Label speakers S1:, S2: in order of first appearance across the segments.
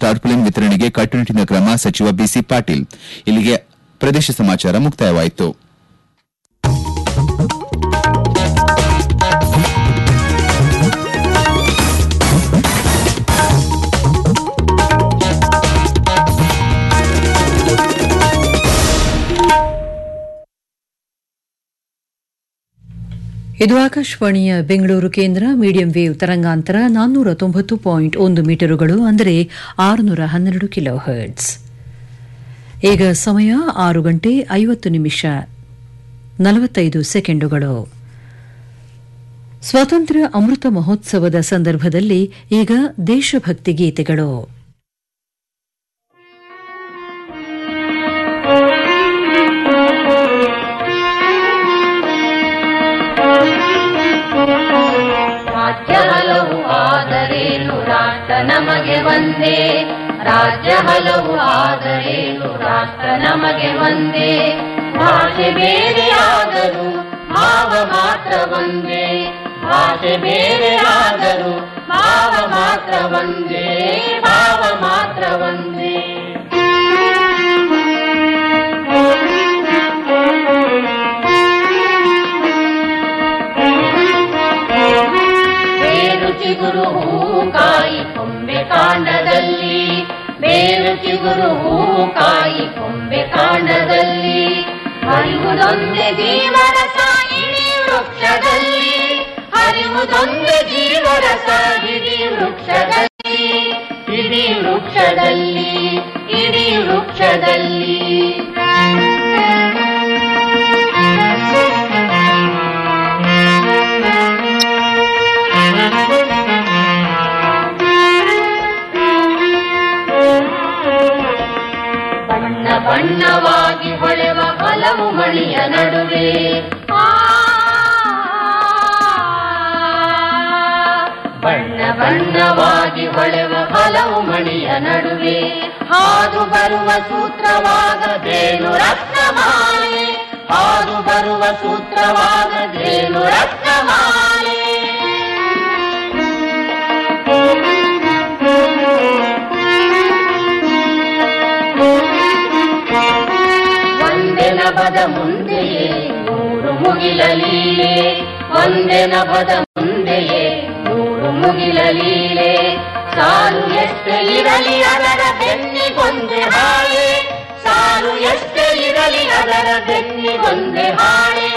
S1: Tarpaulin ವಿತರಣೆಗೆ ಕಟ್ಟುನಿಟ್ಟಿನ ಕ್ರಮ ಸಚಿವ ಬಿಸಿ ಪಾಟೀಲ್ ಇಲ್ಲಿಗೆ ಪ್ರದೇಶ ಸಮಾಚಾರ ಮುಕ್ತಾಯವಾಯಿತು
S2: ಇದು ಆಕಾಶವಾಣಿಯ ಬೆಂಗಳೂರು ಕೇಂದ್ರ ಮೀಡಿಯಂ ವೇವ್ ತರಂಗಾಂತರ ನಾನ್ನೂರ ತೊಂಬತ್ತು ಪಾಯಿಂಟ್ ಒಂದು ಮೀಟರುಗಳು ಅಂದರೆ ಆರುನೂರ ಹನ್ನೆರಡು ಕಿಲೋ ಹರ್ಟ್ಸ್ ಈಗ ಸಮಯ ಆರು ಗಂಟೆ ಐವತ್ತು ನಿಮಿಷ ನಲವತ್ತೈದು ಸೆಕೆಂಡುಗಳು ಸ್ವಾತಂತ್ರ್ಯ ಅಮೃತ ಮಹೋತ್ಸವದ ಸಂದರ್ಭದಲ್ಲಿ ಈಗ ದೇಶಭಕ್ತಿ ಗೀತೆಗಳು
S3: ರಾಜ್ಯ ಹಲವು ಆದರೇನು ರಾಷ್ಟ್ರ ನಮಗೆ ಒಂದೇ ರಾಜ್ಯ ಹಲವು ಆದರೇನು ರಾಷ್ಟ್ರ ನಮಗೆ ಒಂದೇ ಭಾಷೆ ಬೇರೆಯಾದರೂ ಭಾವ ಮಾತ್ರ ಒಂದೇ ಭಾಷೆ ಬೇರೆಯಾದರೂ ಭಾವ ಮಾತ್ರ ಒಂದೇ ಭಾವ ಮಾತ್ರ ಒಂದೇ ಬೇರು ಚಿಗುರು ಹೂ ಕಾಯಿ ಕೊಂಬೆ ಕಾಂಡದಲ್ಲಿ ಬೇರು ಚಿಗುರು ಹೂ ಕಾಯಿ ಕೊಂಬೆ ಕಾಂಡದಲ್ಲಿ ಹರಿವುದೊಂದೇ ಜೀವರಸ ಇಡೀ ವೃಕ್ಷದಲ್ಲಿ ಹರಿವುದೊಂದೇ ಜೀವರಸ ಇಡೀ ವೃಕ್ಷದಲ್ಲಿ ಇಡೀ ವೃಕ್ಷದಲ್ಲಿ ಇಡೀ ವೃಕ್ಷದಲ್ಲಿ ಬಣ್ಣ ಬಣ್ಣವಾಗಿ ಹೊಳೆವ ಹಲವು ಮಣಿಯ ನಡುವೆ ಆ, ಬಣ್ಣ ಬಣ್ಣವಾಗಿ ಹೊಳೆವ ಹಲವು ಮಣಿಯ ನಡುವೆ ಹಾದು ಬರುವ ಸೂತ್ರವಾಗದೇನು ರತ್ನಮಾಲೆ ಹಾದು ಬರುವ ಸೂತ್ರವಾಗದೇನು ರತ್ನಮಾಲೆ ಒಂದೇ ನಭದ ಮುಂದೆಯೇ ನೂರು ಮುಗಿಲ ಲೀಲೆ ಒಂದೇ ನಭದ ಮುಂದೆಯೇ ನೂರು ಮುಗಿಲ ಲೀಲೆ ಸಾಲು ಎಷ್ಟೇ ಇರಲಿ ಅದರ ಬೆನ್ನಿಗೊಂದೆ ಹಾಳೆ ಸಾಲು ಎಷ್ಟೇ ಇರಲಿ ಅದರ ಬೆನ್ನಿಗೊಂದೆ ಹಾಳೆ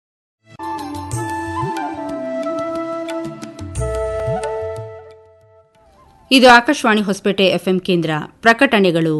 S4: ಇದು ಆಕಾಶವಾಣಿ ಹೊಸಪೇಟೆ ಎಫ್ಎಂ ಕೇಂದ್ರ ಪ್ರಕಟಣೆಗಳು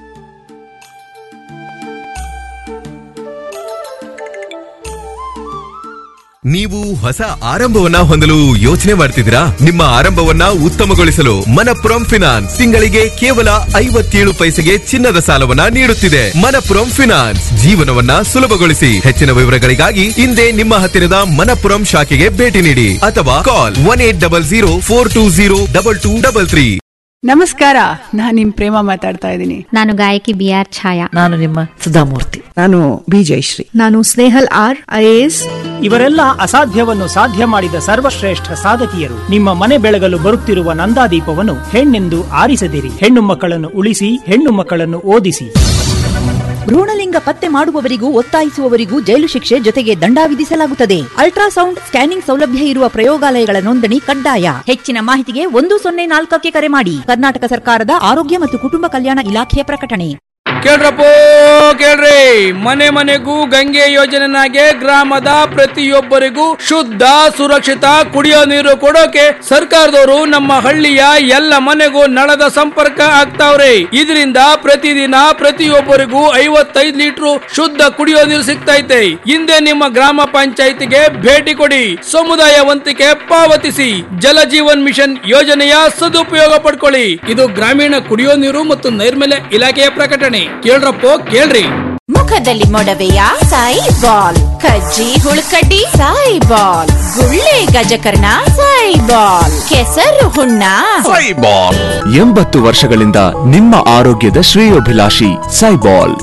S5: ನೀವು ಹೊಸ ಆರಂಭವನ್ನ ಹೊಂದಲು ಯೋಚನೆ ಮಾಡ್ತಿದ್ದೀರಾ ನಿಮ್ಮ ಆರಂಭವನ್ನ ಉತ್ತಮಗೊಳಿಸಲು ಮನಪುರಂ ಫಿನಾನ್ಸ್ ತಿಂಗಳಿಗೆ ಕೇವಲ ಐವತ್ತೇಳು ಪೈಸೆಗೆ ಚಿನ್ನದ ಸಾಲವನ್ನ ನೀಡುತ್ತಿದೆ ಮನಪುರಂ ಫಿನಾನ್ಸ್ ಜೀವನವನ್ನ ಸುಲಭಗೊಳಿಸಿ ಹೆಚ್ಚಿನ ವಿವರಗಳಿಗಾಗಿ ಹಿಂದೆ ನಿಮ್ಮ ಹತ್ತಿರದ ಮನಪುರಂ ಶಾಖೆಗೆ ಭೇಟಿ ನೀಡಿ ಅಥವಾ call one eight double zero four two zero double two double three
S6: ನಮಸ್ಕಾರ ನಾನ್ ನಿಮ್ ಪ್ರೇಮ ಮಾತಾಡ್ತಾ ಇದ್ದೀನಿ
S7: ನಾನು ಗಾಯಕಿ ಬಿ ಆರ್ ಛಾಯಾ
S8: ನಾನು ನಿಮ್ಮ ಸುಧಾಮೂರ್ತಿ
S6: ನಾನು ಬಿ ಜಯಶ್ರೀ
S7: ನಾನು ಸ್ನೇಹಲ್ ಆರ್ ಐಎಎಸ್
S9: ಇವರೆಲ್ಲ ಅಸಾಧ್ಯವನ್ನು ಸಾಧ್ಯ ಮಾಡಿದ ಸರ್ವಶ್ರೇಷ್ಠ ಸಾಧಕಿಯರು ನಿಮ್ಮ ಮನೆ ಬೆಳಗಲು ಬರುತ್ತಿರುವ ನಂದಾದೀಪವನ್ನು ಹೆಣ್ಣೆಂದು ಆರಿಸದಿರಿ ಹೆಣ್ಣು ಮಕ್ಕಳನ್ನು ಉಳಿಸಿ ಹೆಣ್ಣು ಮಕ್ಕಳನ್ನು ಓದಿಸಿ
S8: ಭ್ರೂಣಲಿಂಗ ಪತ್ತೆ ಮಾಡುವವರಿಗೂ ಒತ್ತಾಯಿಸುವವರಿಗೂ ಜೈಲು ಶಿಕ್ಷೆ ಜೊತೆಗೆ ದಂಡ ವಿಧಿಸಲಾಗುತ್ತದೆ ಅಲ್ಟ್ರಾಸೌಂಡ್ ಸ್ಕ್ಯಾನಿಂಗ್ ಸೌಲಭ್ಯ ಇರುವ ಪ್ರಯೋಗಾಲಯಗಳ ನೋಂದಣಿ ಕಡ್ಡಾಯ ಹೆಚ್ಚಿನ ಮಾಹಿತಿಗೆ ಒಂದು ಸೊನ್ನೆ ನಾಲ್ಕಕ್ಕೆ ಕರೆ ಮಾಡಿ ಕರ್ನಾಟಕ ಸರ್ಕಾರದ ಆರೋಗ್ಯ ಮತ್ತು ಕುಟುಂಬ ಕಲ್ಯಾಣ ಇಲಾಖೆಯ ಪ್ರಕಟಣೆ
S10: ಕೇಳ್ರಪ್ಪೋ ಕೇಳ್ರಿ ಮನೆ ಮನೆಗೂ ಗಂಗೆ ಯೋಜನೆನಾಗೆ ಗ್ರಾಮದ ಪ್ರತಿಯೊಬ್ಬರಿಗೂ ಶುದ್ಧ ಸುರಕ್ಷಿತ ಕುಡಿಯೋ ನೀರು ಕೊಡೋಕೆ ಸರ್ಕಾರದವರು ನಮ್ಮ ಹಳ್ಳಿಯ ಎಲ್ಲ ಮನೆಗೂ ನಳದ ಸಂಪರ್ಕ ಆಗ್ತಾವ್ರೆ ಇದರಿಂದ ಪ್ರತಿದಿನ ಪ್ರತಿಯೊಬ್ಬರಿಗೂ ಐವತ್ತೈದು ಲೀಟರ್ ಶುದ್ಧ ಕುಡಿಯೋ ನೀರು ಸಿಗ್ತೈತೆ ಹಿಂದೆ ನಿಮ್ಮ ಗ್ರಾಮ ಪಂಚಾಯಿತಿಗೆ ಭೇಟಿ ಕೊಡಿ ಸಮುದಾಯ ವಂತಿಕೆ ಪಾವತಿಸಿ ಜಲ ಜೀವನ್ ಮಿಷನ್ ಯೋಜನೆಯ ಸದುಪಯೋಗ ಪಡ್ಕೊಳ್ಳಿ ಇದು ಗ್ರಾಮೀಣ ಕುಡಿಯೋ ನೀರು ಮತ್ತು ನೈರ್ಮಲ್ಯ ಇಲಾಖೆಯ ಪ್ರಕಟಣೆ ಕೇಳ್ರಪ್ಪೋ ಕೇಳ್ರಿ
S11: ಮುಖದಲ್ಲಿ ಮೊಡವೆಯ ಸಾಯಿ ಬಾಲ್ ಕಜ್ಜಿ ಹುಳುಕಡ್ಡಿ ಸಾಯಿ ಬಾಲ್ ಗುಳ್ಳೆ ಗಜಕರ್ಣ ಸಾಯಿ ಬಾಲ್ ಕೆಸರು ಹುಣ್ಣ
S12: ಎಂಬತ್ತು ವರ್ಷಗಳಿಂದ ನಿಮ್ಮ ಆರೋಗ್ಯದ ಶ್ರೇಯೋಭಿಲಾಷಿ ಸೈಬಾಲ್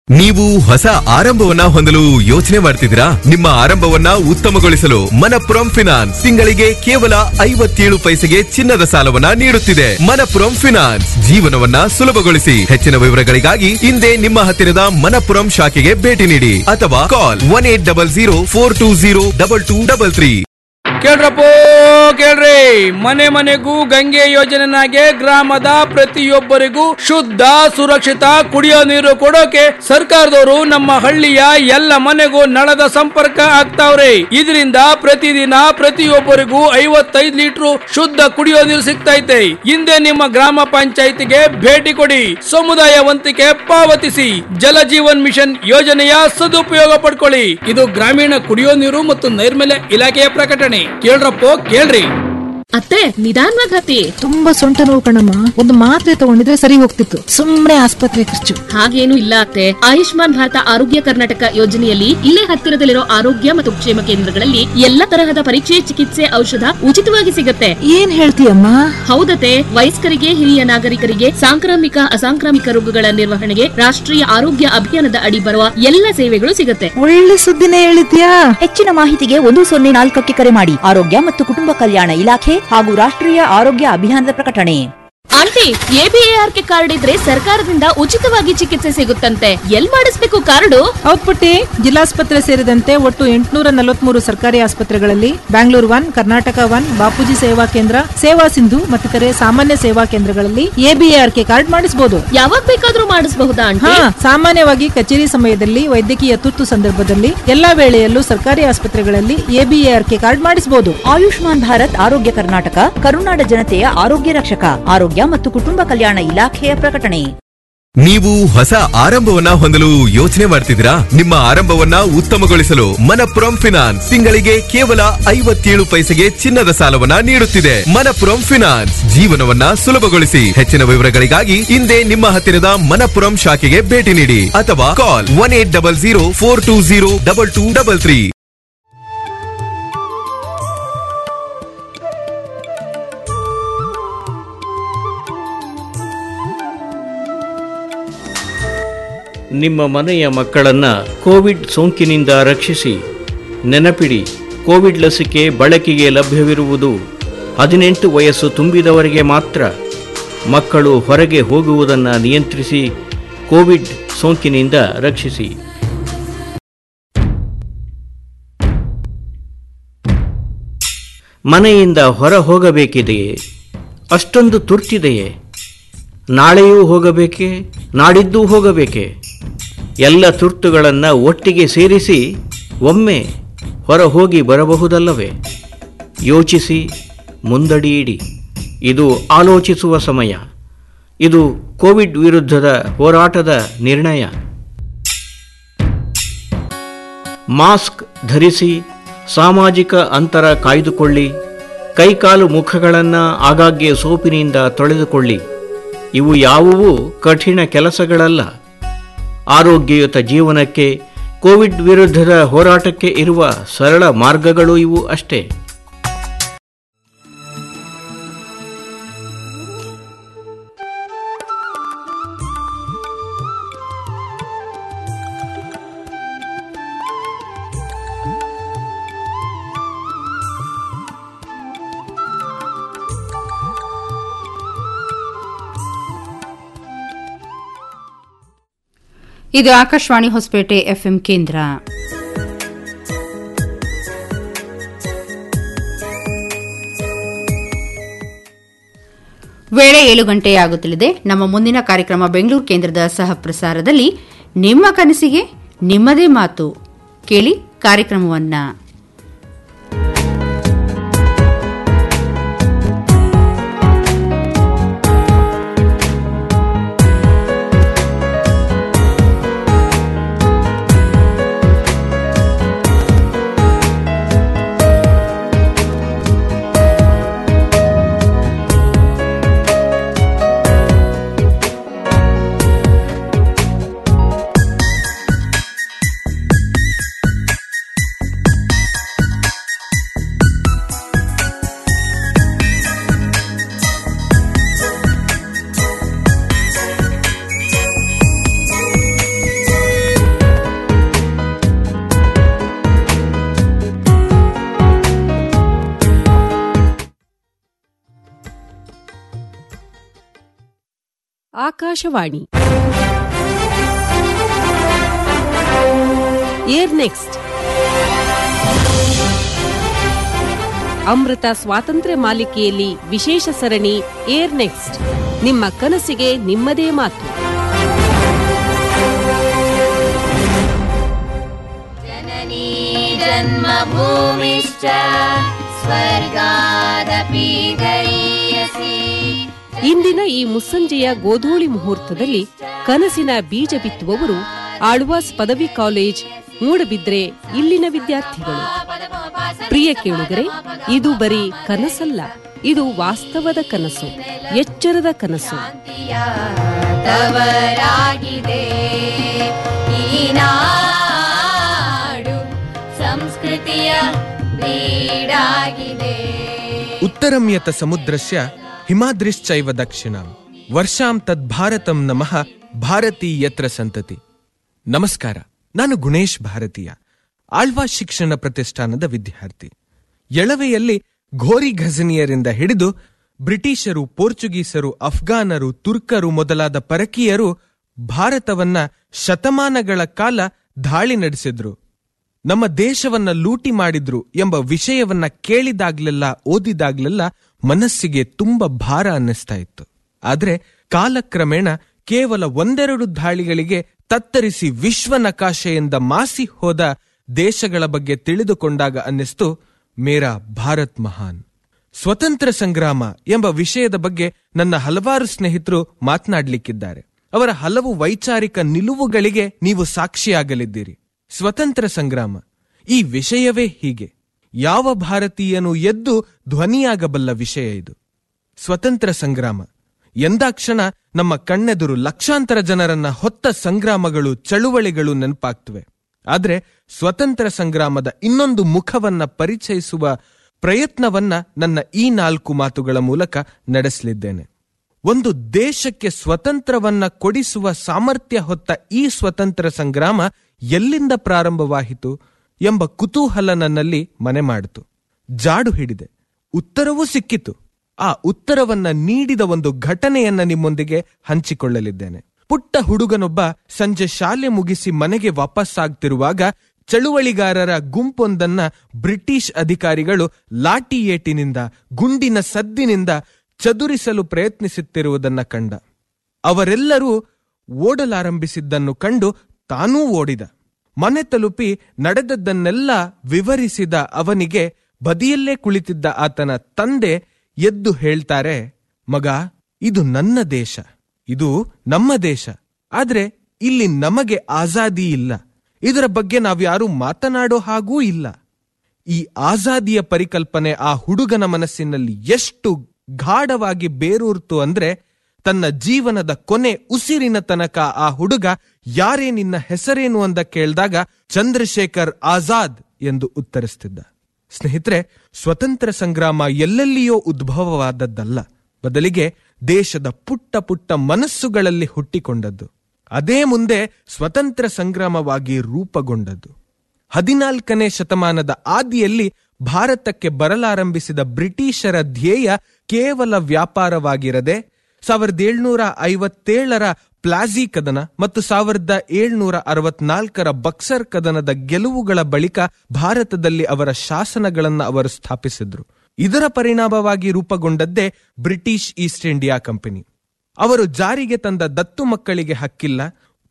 S5: ನೀವು ಹೊಸ ಆರಂಭವನ್ನ ಹೊಂದಲು ಯೋಚನೆ ಮಾಡ್ತಿದ್ದೀರಾ ನಿಮ್ಮ ಆರಂಭವನ್ನ ಉತ್ತಮಗೊಳಿಸಲು ಮನಪುರಂ ಫಿನಾನ್ಸ್ ತಿಂಗಳಿಗೆ ಕೇವಲ ಐವತ್ತೇಳು ಪೈಸೆಗೆ ಚಿನ್ನದ ಸಾಲವನ್ನ ನೀಡುತ್ತಿದೆ ಮನಪುರಂ ಫಿನಾನ್ಸ್ ಜೀವನವನ್ನ ಸುಲಭಗೊಳಿಸಿ ಹೆಚ್ಚಿನ ವಿವರಗಳಿಗಾಗಿ ಹಿಂದೆ ನಿಮ್ಮ ಹತ್ತಿರದ ಮನಪುರಂ ಶಾಖೆಗೆ ಭೇಟಿ ನೀಡಿ ಅಥವಾ call one eight double zero four two zero double two double three
S10: ಕೇಳ್ರಪ್ಪೋ ಕೇಳ್ರಿ ಮನೆ ಮನೆಗೂ ಗಂಗೆ ಯೋಜನೆನಾಗೆ ಗ್ರಾಮದ ಪ್ರತಿಯೊಬ್ಬರಿಗೂ ಶುದ್ಧ ಸುರಕ್ಷಿತ ಕುಡಿಯೋ ನೀರು ಕೊಡೋಕೆ ಸರ್ಕಾರದವರು ನಮ್ಮ ಹಳ್ಳಿಯ ಎಲ್ಲ ಮನೆಗೂ ನಳದ ಸಂಪರ್ಕ ಆಗ್ತಾವ್ರೆ ಇದರಿಂದ ಪ್ರತಿದಿನ ಪ್ರತಿಯೊಬ್ಬರಿಗೂ ಐವತ್ತೈದು ಲೀಟರ್ ಶುದ್ಧ ಕುಡಿಯೋ ನೀರು ಸಿಗ್ತೈತೆ ಹಿಂದೆ ನಿಮ್ಮ ಗ್ರಾಮ ಪಂಚಾಯಿತಿಗೆ ಭೇಟಿ ಕೊಡಿ ಸಮುದಾಯ ವಂತಿಕೆ ಪಾವತಿಸಿ ಜಲ ಜೀವನ್ ಮಿಷನ್ ಯೋಜನೆಯ ಸದುಪಯೋಗ ಪಡ್ಕೊಳ್ಳಿ ಇದು ಗ್ರಾಮೀಣ ಕುಡಿಯೋ ನೀರು ಮತ್ತು ನೈರ್ಮಲ್ಯ ಇಲಾಖೆಯ ಪ್ರಕಟಣೆ ಕೇಳ್ರಪ್ಪೋ ಕೇಳ್ರಿ
S12: ಅತ್ತೆ ನಿಧಾನವಾಗಿ ಹತ್ತಿ
S13: ತುಂಬಾ ಸೊಂಟ ನೋವು ಕಣಮ್ಮ ಒಂದು ಮಾತ್ರೆ ತಗೊಂಡಿದ್ರೆ ಸರಿ ಹೋಗ್ತಿತ್ತು ಸುಮ್ನೆ ಆಸ್ಪತ್ರೆ ಖರ್ಚು
S12: ಹಾಗೇನು ಇಲ್ಲ ಅತ್ತೆ ಆಯುಷ್ಮಾನ್ ಭಾರತ ಆರೋಗ್ಯ ಕರ್ನಾಟಕ ಯೋಜನೆಯಲ್ಲಿ ಇಲ್ಲೇ ಹತ್ತಿರದಲ್ಲಿರೋ ಆರೋಗ್ಯ ಮತ್ತು ಕ್ಷೇಮ ಕೇಂದ್ರಗಳಲ್ಲಿ ಎಲ್ಲ ತರಹದ ಪರೀಕ್ಷೆ ಚಿಕಿತ್ಸೆ ಔಷಧ ಉಚಿತವಾಗಿ ಸಿಗುತ್ತೆ
S13: ಏನ್ ಹೇಳ್ತೀಯಮ್ಮ
S12: ಹೌದತೆ ವಯಸ್ಕರಿಗೆ ಹಿರಿಯ ನಾಗರಿಕರಿಗೆ ಸಾಂಕ್ರಾಮಿಕ ಅಸಾಂಕ್ರಾಮಿಕ ರೋಗಗಳ ನಿರ್ವಹಣೆಗೆ ರಾಷ್ಟ್ರೀಯ ಆರೋಗ್ಯ ಅಭಿಯಾನದ ಅಡಿ ಬರುವ ಎಲ್ಲ ಸೇವೆಗಳು ಸಿಗುತ್ತೆ
S13: ಒಳ್ಳೆ ಸುದ್ದಿನೇ ಹೇಳಿದ್ಯಾ
S8: ಹೆಚ್ಚಿನ ಮಾಹಿತಿಗೆ ಒಂದು ಸೊನ್ನೆ ನಾಲ್ಕಕ್ಕೆ ಕರೆ ಮಾಡಿ ಆರೋಗ್ಯ ಮತ್ತು ಕುಟುಂಬ ಕಲ್ಯಾಣ ಇಲಾಖೆ ಹಾಗೂ ರಾಷ್ಟ್ರೀಯ ಆರೋಗ್ಯ ಅಭಿಯಾನದ ಪ್ರಕಟಣೆ
S12: ಆಂಟಿ ಎಬಿಎಆರ್ಕೆ ಕಾರ್ಡ್ ಇದ್ರೆ ಸರ್ಕಾರದಿಂದ ಉಚಿತವಾಗಿ ಚಿಕಿತ್ಸೆ ಸಿಗುತ್ತಂತೆ ಎಲ್ ಮಾಡಿಸ್ಬೇಕು ಕಾರ್ಡು
S13: ಹೌದ್ ಪುಟ್ಟಿ ಜಿಲ್ಲಾಸ್ಪತ್ರೆ ಸೇರಿದಂತೆ ಒಟ್ಟು ಎಂಟುನೂರ ನಲವತ್ಮೂರು ಸರ್ಕಾರಿ ಆಸ್ಪತ್ರೆಗಳಲ್ಲಿ ಬ್ಯಾಂಗ್ಳೂರ್ ಒನ್ ಕರ್ನಾಟಕ ಒನ್ ಬಾಪೂಜಿ ಸೇವಾ ಕೇಂದ್ರ ಸೇವಾ ಸಿಂಧು ಮತ್ತಿತರೆ ಸಾಮಾನ್ಯ ಸೇವಾ ಕೇಂದ್ರಗಳಲ್ಲಿ ಎಬಿಎಆರ್ಕೆ ಕಾರ್ಡ್ ಮಾಡಿಸಬಹುದು
S12: ಯಾವಾಗ ಬೇಕಾದ್ರೂ ಮಾಡಿಸಬಹುದಾ
S13: ಹಾ
S12: ಆಂಟಿ
S13: ಸಾಮಾನ್ಯವಾಗಿ ಕಚೇರಿ ಸಮಯದಲ್ಲಿ ವೈದ್ಯಕೀಯ ತುರ್ತು ಸಂದರ್ಭದಲ್ಲಿ ಎಲ್ಲಾ ವೇಳೆಯಲ್ಲೂ ಸರ್ಕಾರಿ ಆಸ್ಪತ್ರೆಗಳಲ್ಲಿ ಎಬಿಎಆರ್ಕೆ ಕಾರ್ಡ್ ಮಾಡಿಸಬಹುದು
S8: ಆಯುಷ್ಮಾನ್ ಭಾರತ್ ಆರೋಗ್ಯ ಕರ್ನಾಟಕ ಕರುನಾಡ ಜನತೆಯ ಆರೋಗ್ಯ ರಕ್ಷಕ ಆರೋಗ್ಯ ಮತ್ತು ಕುಟುಂಬ ಕಲ್ಯಾಣ ಇಲಾಖೆಯ ಪ್ರಕಟಣೆ
S5: ನೀವು ಹೊಸ ಆರಂಭವನ್ನ ಹೊಂದಲು ಯೋಚನೆ ಮಾಡ್ತಿದ್ದೀರಾ ನಿಮ್ಮ ಆರಂಭವನ್ನ ಉತ್ತಮಗೊಳಿಸಲು ಮನಪುರಂ ಫಿನಾನ್ಸ್ ತಿಂಗಳಿಗೆ ಕೇವಲ ಐವತ್ತೇಳು ಪೈಸೆಗೆ ಚಿನ್ನದ ಸಾಲವನ್ನ ನೀಡುತ್ತಿದೆ ಮನಪುರಂ ಫಿನಾನ್ಸ್ ಜೀವನವನ್ನ ಸುಲಭಗೊಳಿಸಿ ಹೆಚ್ಚಿನ ವಿವರಗಳಿಗಾಗಿ ಹಿಂದೆ ನಿಮ್ಮ ಹತ್ತಿರದ ಮನಪುರಂ ಶಾಖೆಗೆ ಭೇಟಿ ನೀಡಿ ಅಥವಾ call one eight double zero four two zero double two double three
S14: ನಿಮ್ಮ ಮನೆಯ ಮಕ್ಕಳನ್ನ ಕೋವಿಡ್ ಸೋಂಕಿನಿಂದ ರಕ್ಷಿಸಿ ನೆನಪಿಡಿ ಕೋವಿಡ್ ಲಸಿಕೆ ಬಳಕೆಗೆ ಲಭ್ಯವಿರುವುದು ಹದಿನೆಂಟು ವಯಸ್ಸು ತುಂಬಿದವರಿಗೆ ಮಾತ್ರ ಮಕ್ಕಳು ಹೊರಗೆ ಹೋಗುವುದನ್ನು ನಿಯಂತ್ರಿಸಿ ಕೋವಿಡ್ ಸೋಂಕಿನಿಂದ ರಕ್ಷಿಸಿ ಮನೆಯಿಂದ ಹೊರ ಹೋಗಬೇಕಿದೆಯೇ ಅಷ್ಟೊಂದು ತುರ್ತಿದೆಯೇ ನಾಳೆಯೂ ಹೋಗಬೇಕೆ ನಾಡಿದ್ದೂ ಹೋಗಬೇಕೆ ಎಲ್ಲ ತುರ್ತುಗಳನ್ನು ಒಟ್ಟಿಗೆ ಸೇರಿಸಿ ಒಮ್ಮೆ ಹೊರ ಹೋಗಿ ಬರಬಹುದಲ್ಲವೇ ಯೋಚಿಸಿ ಮುಂದಡಿಯಿಡಿ ಇದು ಆಲೋಚಿಸುವ ಸಮಯ ಇದು ಕೋವಿಡ್ ವಿರುದ್ಧದ ಹೋರಾಟದ ನಿರ್ಣಯ ಮಾಸ್ಕ್ ಧರಿಸಿ ಸಾಮಾಜಿಕ ಅಂತರ ಕಾಯ್ದುಕೊಳ್ಳಿ ಕೈಕಾಲು ಮುಖಗಳನ್ನು ಆಗಾಗ್ಗೆ ಸೋಪಿನಿಂದ ತೊಳೆದುಕೊಳ್ಳಿ ಇವು ಯಾವುವೂ ಕಠಿಣ ಕೆಲಸಗಳಲ್ಲ ಆರೋಗ್ಯಯುತ ಜೀವನಕ್ಕೆ ಕೋವಿಡ್ ವಿರುದ್ಧದ ಹೋರಾಟಕ್ಕೆ ಇರುವ ಸರಳ ಮಾರ್ಗಗಳು ಇವು ಅಷ್ಟೇ
S4: ಇದು ಆಕಾಶವಾಣಿ ಹೊಸಪೇಟೆ ಎಫ್ಎಂ ಕೇಂದ್ರ ವೇಳೆ ಏಳು ಗಂಟೆಯಾಗುತ್ತಲಿದೆ ನಮ್ಮ ಮುಂದಿನ ಕಾರ್ಯಕ್ರಮ ಬೆಂಗಳೂರು ಕೇಂದ್ರದ ಸಹ ಪ್ರಸಾರದಲ್ಲಿ ನಿಮ್ಮ ಕನಸಿಗೆ ನಿಮ್ಮದೇ ಮಾತು ಕೇಳಿ ಕಾರ್ಯಕ್ರಮವನ್ನ
S15: ಆಕಾಶವಾಣಿ ಏರ್ ನೆಕ್ಸ್ಟ್ ಅಮೃತ ಸ್ವಾತಂತ್ರ್ಯ ಮಾಲಿಕೆಯಲ್ಲಿ ವಿಶೇಷ ಸರಣಿ ಏರ್ ನೆಕ್ಸ್ಟ್ ನಿಮ್ಮ ಕನಸಿಗೆ ನಿಮ್ಮದೇ ಮಾತು
S3: जननी जन्मभूमिश्च स्वर्गादपि गरीयसी
S15: ಇಂದಿನ ಈ ಮುಸ್ಸಂಜೆಯ ಗೋಧೂಳಿ ಮುಹೂರ್ತದಲ್ಲಿ ಕನಸಿನ ಬೀಜ ಬಿತ್ತುವವರು ಆಳ್ವಾಸ್ ಪದವಿ ಕಾಲೇಜ್ ಮೂಡಬಿದ್ರೆ ಇಲ್ಲಿನ ವಿದ್ಯಾರ್ಥಿಗಳು ಪ್ರಿಯ ಕೇಳುಗರೆ ಇದು ಬರೀ ಕನಸಲ್ಲ ಇದು ವಾಸ್ತವದ ಕನಸು ಎಚ್ಚರದ ಕನಸು
S3: ತವರಾಗಿದೆ ಈ ನಾಡು ಸಂಸ್ಕೃತಿಯ ಬೀಡಾಗಿದೆ
S16: ಉತ್ತರಂ ಯತ ಸಮುದ್ರಸ್ಯ ಹಿಮಾದ್ರಿಶ್ಚೈವ ದಕ್ಷಿಣಾಂ ವರ್ಷಾಂ ತದ್ಭಾರತಂ ನಮಃ ಭಾರತಿ ಯತ್ರ ಸಂತತಿ ನಮಸ್ಕಾರ ನಾನು ಗುಣೇಶ್ ಭಾರತೀಯ ಆಳ್ವಾ ಶಿಕ್ಷಣ ಪ್ರತಿಷ್ಠಾನದ ವಿದ್ಯಾರ್ಥಿ ಎಳವೆಯಲ್ಲಿ ಘೋರಿ ಘಜನಿಯರಿಂದ ಹಿಡಿದು ಬ್ರಿಟಿಷರು ಪೋರ್ಚುಗೀಸರು ಅಫ್ಘಾನರು ತುರ್ಕರು ಮೊದಲಾದ ಪರಕೀಯರು ಭಾರತವನ್ನ ಶತಮಾನಗಳ ಕಾಲ ದಾಳಿ ನಡೆಸಿದ್ರು ನಮ್ಮ ದೇಶವನ್ನ ಲೂಟಿ ಮಾಡಿದ್ರು ಎಂಬ ವಿಷಯವನ್ನ ಕೇಳಿದಾಗ್ಲೆಲ್ಲ ಓದಿದಾಗ್ಲೆಲ್ಲ ಮನಸ್ಸಿಗೆ ತುಂಬ ಭಾರ ಅನ್ನಿಸ್ತಾ ಇತ್ತು ಆದ್ರೆ ಕಾಲಕ್ರಮೇಣ ಕೇವಲ ಒಂದೆರಡು ದಾಳಿಗಳಿಗೆ ತತ್ತರಿಸಿ ವಿಶ್ವ ನಕಾಶೆಯಿಂದ ಮಾಸಿ ಹೋದ ದೇಶಗಳ ಬಗ್ಗೆ ತಿಳಿದುಕೊಂಡಾಗ ಅನ್ನಿಸ್ತು ಮೇರಾ ಭಾರತ್ ಮಹಾನ್ ಸ್ವತಂತ್ರ ಸಂಗ್ರಾಮ ಎಂಬ ವಿಷಯದ ಬಗ್ಗೆ ನನ್ನ ಹಲವಾರು ಸ್ನೇಹಿತರು ಮಾತನಾಡ್ಲಿಕ್ಕಿದ್ದಾರೆ ಅವರ ಹಲವು ವೈಚಾರಿಕ ನಿಲುವುಗಳಿಗೆ ನೀವು ಸಾಕ್ಷಿಯಾಗಲಿದ್ದೀರಿ ಸ್ವತಂತ್ರ ಸಂಗ್ರಾಮ ಈ ವಿಷಯವೇ ಹೀಗೆ ಯಾವ ಭಾರತೀಯನು ಎದ್ದು ಧ್ವನಿಯಾಗಬಲ್ಲ ವಿಷಯ ಇದು ಸ್ವತಂತ್ರ ಸಂಗ್ರಾಮ ಎಂದಾಕ್ಷಣ ನಮ್ಮ ಕಣ್ಣೆದುರು ಲಕ್ಷಾಂತರ ಜನರನ್ನ ಹೊತ್ತ ಸಂಗ್ರಾಮಗಳು ಚಳುವಳಿಗಳು ನೆನಪಾಗ್ತವೆ ಆದ್ರೆ ಸ್ವತಂತ್ರ ಸಂಗ್ರಾಮದ ಇನ್ನೊಂದು ಮುಖವನ್ನ ಪರಿಚಯಿಸುವ ಪ್ರಯತ್ನವನ್ನ ನನ್ನ ಈ ನಾಲ್ಕು ಮಾತುಗಳ ಮೂಲಕ ನಡೆಸಲಿದ್ದೇನೆ ಒಂದು ದೇಶಕ್ಕೆ ಸ್ವತಂತ್ರವನ್ನ ಕೊಡಿಸುವ ಸಾಮರ್ಥ್ಯ ಹೊತ್ತ ಈ ಸ್ವತಂತ್ರ ಸಂಗ್ರಾಮ ಎಲ್ಲಿಂದ ಪ್ರಾರಂಭವಾಯಿತು ಎಂಬ ಕುತೂಹಲ ನನ್ನಲ್ಲಿ ಮನೆ ಮಾಡಿತು ಜಾಡು ಹಿಡಿದೆ ಉತ್ತರವೂ ಸಿಕ್ಕಿತು ಆ ಉತ್ತರವನ್ನ ನೀಡಿದ ಒಂದು ಘಟನೆಯನ್ನ ನಿಮ್ಮೊಂದಿಗೆ ಹಂಚಿಕೊಳ್ಳಲಿದ್ದೇನೆ ಪುಟ್ಟ ಹುಡುಗನೊಬ್ಬ ಸಂಜೆ ಶಾಲೆ ಮುಗಿಸಿ ಮನೆಗೆ ವಾಪಸ್ಸಾಗ್ತಿರುವಾಗ ಚಳುವಳಿಗಾರರ ಗುಂಪೊಂದನ್ನ ಬ್ರಿಟಿಷ್ ಅಧಿಕಾರಿಗಳು ಲಾಠಿ ಏಟಿನಿಂದ ಗುಂಡಿನ ಸದ್ದಿನಿಂದ ಚದುರಿಸಲು ಪ್ರಯತ್ನಿಸುತ್ತಿರುವುದನ್ನ ಕಂಡ ಅವರೆಲ್ಲರೂ ಓಡಲಾರಂಭಿಸಿದ್ದನ್ನು ಕಂಡು ತಾನೂ ಓಡಿದ ಮನೆ ತಲುಪಿ ನಡೆದದ್ದನ್ನೆಲ್ಲ ವಿವರಿಸಿದ ಅವನಿಗೆ ಬದಿಯಲ್ಲೇ ಕುಳಿತಿದ್ದ ಆತನ ತಂದೆ ಎದ್ದು ಹೇಳ್ತಾರೆ ಮಗ ಇದು ನನ್ನ ದೇಶ ಇದು ನಮ್ಮ ದೇಶ ಆದ್ರೆ ಇಲ್ಲಿ ನಮಗೆ ಆಜಾದಿ ಇಲ್ಲ ಇದರ ಬಗ್ಗೆ ನಾವ್ಯಾರೂ ಮಾತನಾಡೋ ಹಾಗೂ ಇಲ್ಲ ಈ ಆಜಾದಿಯ ಪರಿಕಲ್ಪನೆ ಆ ಹುಡುಗನ ಮನಸ್ಸಿನಲ್ಲಿ ಎಷ್ಟು ಗಾಢವಾಗಿ ಬೇರೂರ್ತು ಅಂದ್ರೆ ತನ್ನ ಜೀವನದ ಕೊನೆ ಉಸಿರಿನ ತನಕ ಆ ಹುಡುಗ ಯಾರೇ ನಿನ್ನ ಹೆಸರೇನು ಅಂದ ಕೇಳಿದಾಗ ಚಂದ್ರಶೇಖರ್ ಆಜಾದ್ ಎಂದು ಉತ್ತರಿಸ್ತಿದ್ದ ಸ್ನೇಹಿತರೆ ಸ್ವತಂತ್ರ ಸಂಗ್ರಾಮ ಎಲ್ಲೆಲ್ಲಿಯೋ ಉದ್ಭವವಾದದ್ದಲ್ಲ ಬದಲಿಗೆ ದೇಶದ ಪುಟ್ಟ ಪುಟ್ಟ ಮನಸ್ಸುಗಳಲ್ಲಿ ಹುಟ್ಟಿಕೊಂಡದ್ದು ಅದೇ ಮುಂದೆ ಸ್ವತಂತ್ರ ಸಂಗ್ರಾಮವಾಗಿ ರೂಪುಗೊಂಡದ್ದು ಹದಿನಾಲ್ಕನೇ ಶತಮಾನದ ಆದಿಯಲ್ಲಿ ಭಾರತಕ್ಕೆ ಬರಲಾರಂಭಿಸಿದ ಬ್ರಿಟಿಷರ ಧ್ಯೇಯ ಕೇವಲ ವ್ಯಾಪಾರವಾಗಿರದೆ ಸಾವಿರದ ಏಳ್ನೂರ ಐವತ್ತೇಳರ ಪ್ಲಾಜಿ ಕದನ ಮತ್ತು ಸಾವಿರದ ಏಳ್ನೂರ ಅರವತ್ನಾಲ್ಕರ ಬಕ್ಸರ್ ಕದನದ ಗೆಲುವುಗಳ ಬಳಿಕ ಭಾರತದಲ್ಲಿ ಅವರ ಶಾಸನಗಳನ್ನು ಅವರು ಸ್ಥಾಪಿಸಿದ್ರು ಇದರ ಪರಿಣಾಮವಾಗಿ ರೂಪುಗೊಂಡದ್ದೇ ಬ್ರಿಟಿಷ್ ಈಸ್ಟ್ ಇಂಡಿಯಾ ಕಂಪನಿ ಅವರು ಜಾರಿಗೆ ತಂದ ದತ್ತು ಮಕ್ಕಳಿಗೆ ಹಕ್ಕಿಲ್ಲ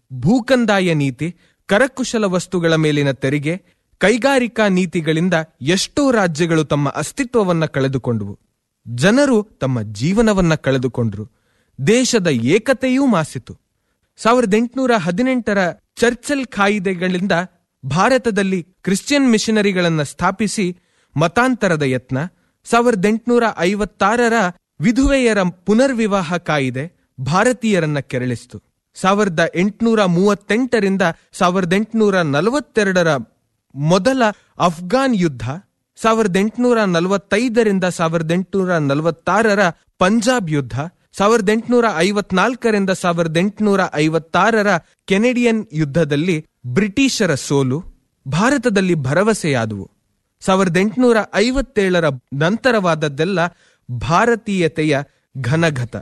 S16: ಭೂಕಂದಾಯ ನೀತಿ ಕರಕುಶಲ ವಸ್ತುಗಳ ಮೇಲಿನ ತೆರಿಗೆ ಕೈಗಾರಿಕಾ ನೀತಿಗಳಿಂದ ಎಷ್ಟೋ ರಾಜ್ಯಗಳು ತಮ್ಮ ಅಸ್ತಿತ್ವವನ್ನ ಕಳೆದುಕೊಂಡವು ಜನರು ತಮ್ಮ ಜೀವನವನ್ನ ಕಳೆದುಕೊಂಡ್ರು ದೇಶದ ಏಕತೆಯೂ ಮಾಸಿತು ಸಾವಿರದ ಎಂಟುನೂರ ಹದಿನೆಂಟರ ಚರ್ಚಲ್ ಕಾಯಿದೆಗಳಿಂದ ಭಾರತದಲ್ಲಿ ಕ್ರಿಶ್ಚಿಯನ್ ಮಿಷನರಿಗಳನ್ನ ಸ್ಥಾಪಿಸಿ ಮತಾಂತರದ ಯತ್ನ ಸಾವಿರದ ಎಂಟುನೂರ ಐವತ್ತಾರರ ವಿಧುವೆಯರ ಪುನರ್ವಿವಾಹ ಕಾಯಿದೆ ಭಾರತೀಯರನ್ನ ಕೆರಳಿಸಿತು ಸಾವಿರದ ಎಂಟುನೂರ ಮೂವತ್ತೆಂಟರಿಂದ ಸಾವಿರದ ಎಂಟುನೂರ ನಲವತ್ತೆರಡರ ಮೊದಲ ಅಫ್ಘಾನ್ ಯುದ್ಧ ಸಾವಿರದ ಎಂಟುನೂರ ನಲವತ್ತೈದರಿಂದ ಸಾವಿರದ ಎಂಟುನೂರ ನಲವತ್ತಾರರ ಪಂಜಾಬ್ ಯುದ್ಧ ಸಾವಿರದ ಎಂಟುನೂರ ಐವತ್ನಾಲ್ಕರಿಂದ ಸಾವಿರದ ಎಂಟುನೂರ ಐವತ್ತಾರರ ಕೆನೆಡಿಯನ್ ಯುದ್ಧದಲ್ಲಿ ಬ್ರಿಟಿಷರ ಸೋಲು ಭಾರತದಲ್ಲಿ ಭರವಸೆಯಾದವು ಸಾವಿರದ ಎಂಟುನೂರ ಐವತ್ತೇಳರ ನಂತರವಾದದ್ದೆಲ್ಲ ಭಾರತೀಯತೆಯ ಘನಘತ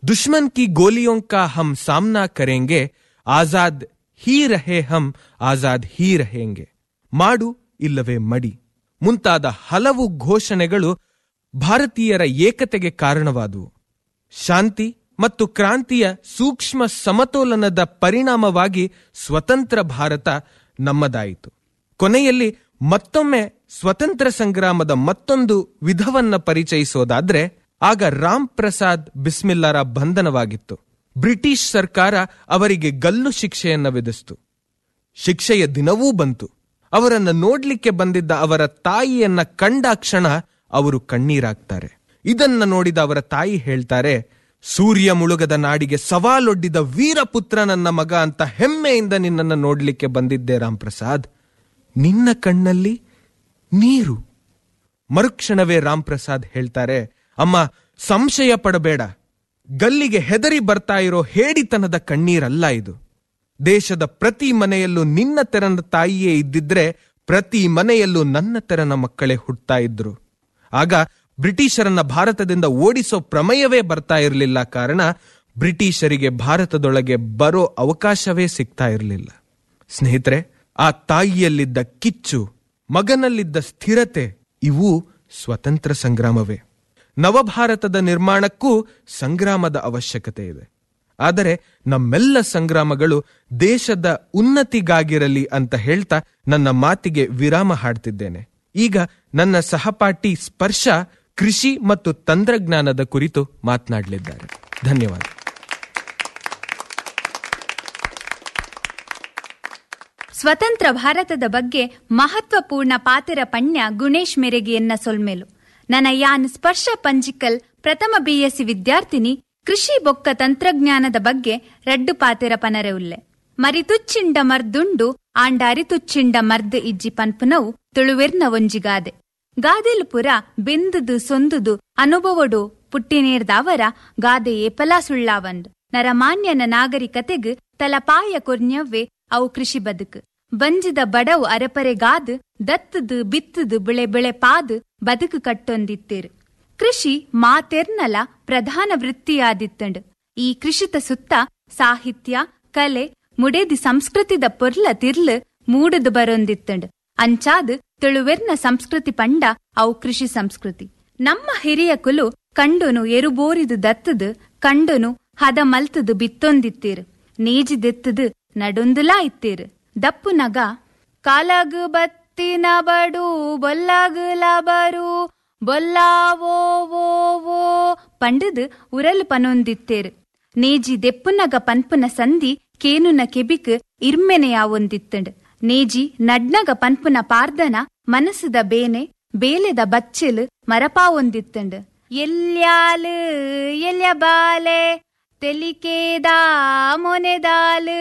S16: दुश्मन की गोलियों का हम सामना करेंगे आजाद ही रहे हम ಆಜಾದ್ ಹೀ रहेंगे ಮಾಡು ಇಲ್ಲವೇ ಮಡಿ ಮುಂತಾದ ಹಲವು ಘೋಷಣೆಗಳು ಭಾರತೀಯರ ಏಕತೆಗೆ ಕಾರಣವಾದವು ಶಾಂತಿ ಮತ್ತು ಕ್ರಾಂತಿಯ ಸೂಕ್ಷ್ಮ ಸಮತೋಲನದ ಪರಿಣಾಮವಾಗಿ ಸ್ವತಂತ್ರ ಭಾರತ ನಮ್ಮದಾಯಿತು ಕೊನೆಯಲ್ಲಿ ಮತ್ತೊಮ್ಮೆ ಸ್ವತಂತ್ರ ಸಂಗ್ರಾಮದ ಮತ್ತೊಂದು ವಿಧವನ್ನ ಪರಿಚಯಿಸೋದಾದ್ರೆ ಆಗ ರಾಮ್ ಪ್ರಸಾದ್ ಬಿಸ್ಮಿಲ್ಲರ ಬಂಧನವಾಗಿತ್ತು ಬ್ರಿಟಿಷ್ ಸರ್ಕಾರ ಅವರಿಗೆ ಗಲ್ಲು ಶಿಕ್ಷೆಯನ್ನ ವಿಧಿಸಿತು ಶಿಕ್ಷೆಯ ದಿನವೂ ಬಂತು ಅವರನ್ನ ನೋಡ್ಲಿಕ್ಕೆ ಬಂದಿದ್ದ ಅವರ ತಾಯಿಯನ್ನ ಕಂಡಾಕ್ಷಣ ಅವರು ಕಣ್ಣೀರಾಗ್ತಾರೆ ಇದನ್ನ ನೋಡಿದ ಅವರ ತಾಯಿ ಹೇಳ್ತಾರೆ ಸೂರ್ಯ ಮುಳುಗದ ನಾಡಿಗೆ ಸವಾಲೊಡ್ಡಿದ ವೀರಪುತ್ರ ನನ್ನ ಮಗ ಅಂತ ಹೆಮ್ಮೆಯಿಂದ ನಿನ್ನನ್ನು ನೋಡ್ಲಿಕ್ಕೆ ಬಂದಿದ್ದೆ ರಾಮ್ ಪ್ರಸಾದ್ ನಿನ್ನ ಕಣ್ಣಲ್ಲಿ ನೀರು ಮರುಕ್ಷಣವೇ ರಾಮ್ ಪ್ರಸಾದ್ ಹೇಳ್ತಾರೆ ಅಮ್ಮ ಸಂಶಯ ಪಡಬೇಡ ಗಲ್ಲಿಗೆ ಹೆದರಿ ಬರ್ತಾ ಇರೋ ಹೇಡಿತನದ ಕಣ್ಣೀರಲ್ಲ ಇದು ದೇಶದ ಪ್ರತಿ ಮನೆಯಲ್ಲೂ ನಿನ್ನ ತೆರನ ತಾಯಿಯೇ ಇದ್ದಿದ್ರೆ ಪ್ರತಿ ಮನೆಯಲ್ಲೂ ನನ್ನ ತೆರನ ಮಕ್ಕಳೇ ಹುಟ್ಟುತ್ತಾ ಇದ್ರು ಆಗ ಬ್ರಿಟಿಷರನ್ನ ಭಾರತದಿಂದ ಓಡಿಸೋ ಪ್ರಮೇಯವೇ ಬರ್ತಾ ಇರಲಿಲ್ಲ ಕಾರಣ ಬ್ರಿಟಿಷರಿಗೆ ಭಾರತದೊಳಗೆ ಬರೋ ಅವಕಾಶವೇ ಸಿಗ್ತಾ ಇರಲಿಲ್ಲ ಸ್ನೇಹಿತರೆ ಆ ತಾಯಿಯಲ್ಲಿದ್ದ ಕಿಚ್ಚು ಮಗನಲ್ಲಿದ್ದ ಸ್ಥಿರತೆ ಇವು ಸ್ವತಂತ್ರ ಸಂಗ್ರಾಮವೇ ನವಭಾರತದ ನಿರ್ಮಾಣಕ್ಕೂ ಸಂಗ್ರಾಮದ ಅವಶ್ಯಕತೆ ಇದೆ ಆದರೆ ನಮ್ಮೆಲ್ಲ ಸಂಗ್ರಾಮಗಳು ದೇಶದ ಉನ್ನತಿಗಾಗಿರಲಿ ಅಂತ ಹೇಳ್ತಾ ನನ್ನ ಮಾತಿಗೆ ವಿರಾಮ ಹಾಡ್ತಿದ್ದೇನೆ ಈಗ ನನ್ನ ಸಹಪಾಠಿ ಸ್ಪರ್ಶ ಕೃಷಿ ಮತ್ತು ತಂತ್ರಜ್ಞಾನದ ಕುರಿತು ಮಾತನಾಡಲಿದ್ದಾರೆ ಧನ್ಯವಾದ
S17: ಸ್ವತಂತ್ರ ಭಾರತದ ಬಗ್ಗೆ ಮಹತ್ವಪೂರ್ಣ ಪಾತೆರ ಪಣ್ಯ ಗುಣೇಶ್ ಮೆರೆಗೆಯನ್ನ ಸೊಲ್ಮೆಲು ನನ್ನ ಯಾನ್ ಸ್ಪರ್ಶ ಪಂಜಿಕಲ್ ಪ್ರಥಮ ಬಿಎಸ್ಸಿ ವಿದ್ಯಾರ್ಥಿನಿ ಕೃಷಿ ಬೊಕ್ಕ ತಂತ್ರಜ್ಞಾನದ ಬಗ್ಗೆ ರಡ್ಡು ಪಾತೆರ ಪನರೆ ಉಲ್ಲೆ ಮರಿತುಚ್ಚಿಂಡ ಮರ್ದುಂಡು ಆಂಡ ಅರಿತುಚ್ಚಿಂಡ ಮರ್ದ್ ಇಜ್ಜಿ ಪನ್ಪುನವು ತುಳುವೆರ್ನ ಒಂಜಿಗಾದೆ ಗಾದೆಲು ಪುರ ಬೆಂದುದು ಸೊಂದುದು ಅನುಭವಡು ಪುಟ್ಟಿನೇರ್ದಾವರ ಗಾದೆ ಏಪಲಾ ಸುಳ್ಳಾವಂದು ನರಮಾನ್ಯನ ನಾಗರಿಕತೆಗ್ ತಲಪಾಯ ಕೊರ್ನ್ಯವ್ವೆ ಅವು ಕೃಷಿ ಬದುಕು ಬಂಜಿದ ಬಡವು ಅರೆಪರೆಗಾದ್ ದತ್ತದು ಬಿತ್ತದು ಬೆಳೆ ಬೆಳೆ ಪಾದ್ ಬದುಕು ಕಟ್ಟೊಂದಿತ್ತೇರು ಕೃಷಿ ಮಾತೆರ್ನಲ ಪ್ರಧಾನ ವೃತ್ತಿಯಾದಿತ್ತಂಡು ಈ ಕೃಷಿತ ಸುತ್ತ ಸಾಹಿತ್ಯ ಕಲೆ ಮುಡೇದಿ ಸಂಸ್ಕೃತಿದ ಪೊರ್ಲ ತಿರ್ಲು ಮೂಡದು ಬರೊಂದಿತ್ತಂಡು ಅಂಚಾದ್ ತುಳುವೆರ್ನ ಸಂಸ್ಕೃತಿ ಪಂಡ ಅವು ಕೃಷಿ ಸಂಸ್ಕೃತಿ ನಮ್ಮ ಹಿರಿಯ ಕುಲು ಕಂಡುನು ಎರುಬೋರಿದು ದತ್ತದು ಕಂಡುನು ಹದ ಮಲ್ತದು ಬಿತ್ತೊಂದಿತ್ತೀರು ನೇಜಿದೆತ್ತದು ನಡೊಂದುಲಾ ಇತ್ತೀರು ದಪ್ಪು ನಗ ಕಾಲಾಗು ಬತ್ತಿನ ಬಡು ಬೊಲ್ಲಾಗು ಲಾಬರು ಬೊಲ್ಲಾವೋ ವೋ ವೋ ಪಂಡದು ಉರಲು ಪನೊಂದಿತ್ತೇರು ನೇಜಿ ದೆಪ್ಪುನಗ ಪನ್ಪುನ ಸಂಧಿ ಕೇನುನ ಕೆಬಿಕ್ ಇರ್ಮೆನೆಯಾವೊಂದಿತ್ತಂಡ್ ನೇಜಿ ನಡ್ನಗ ಪನ್ಪುನ ಪಾರ್ದನ ಮನಸ್ಸುದ ಬೇನೆ ಬೇಲೆದ ಬಚ್ಚಲು ಮರಪಾವೊಂದಿತ್ತಂಡ್ ಎಲ್ಯಾಲು ಎಲ್ಯ ಬಾಲೆ ತೆಲಿಕೇದಾ ಮೊನೆದಾಲು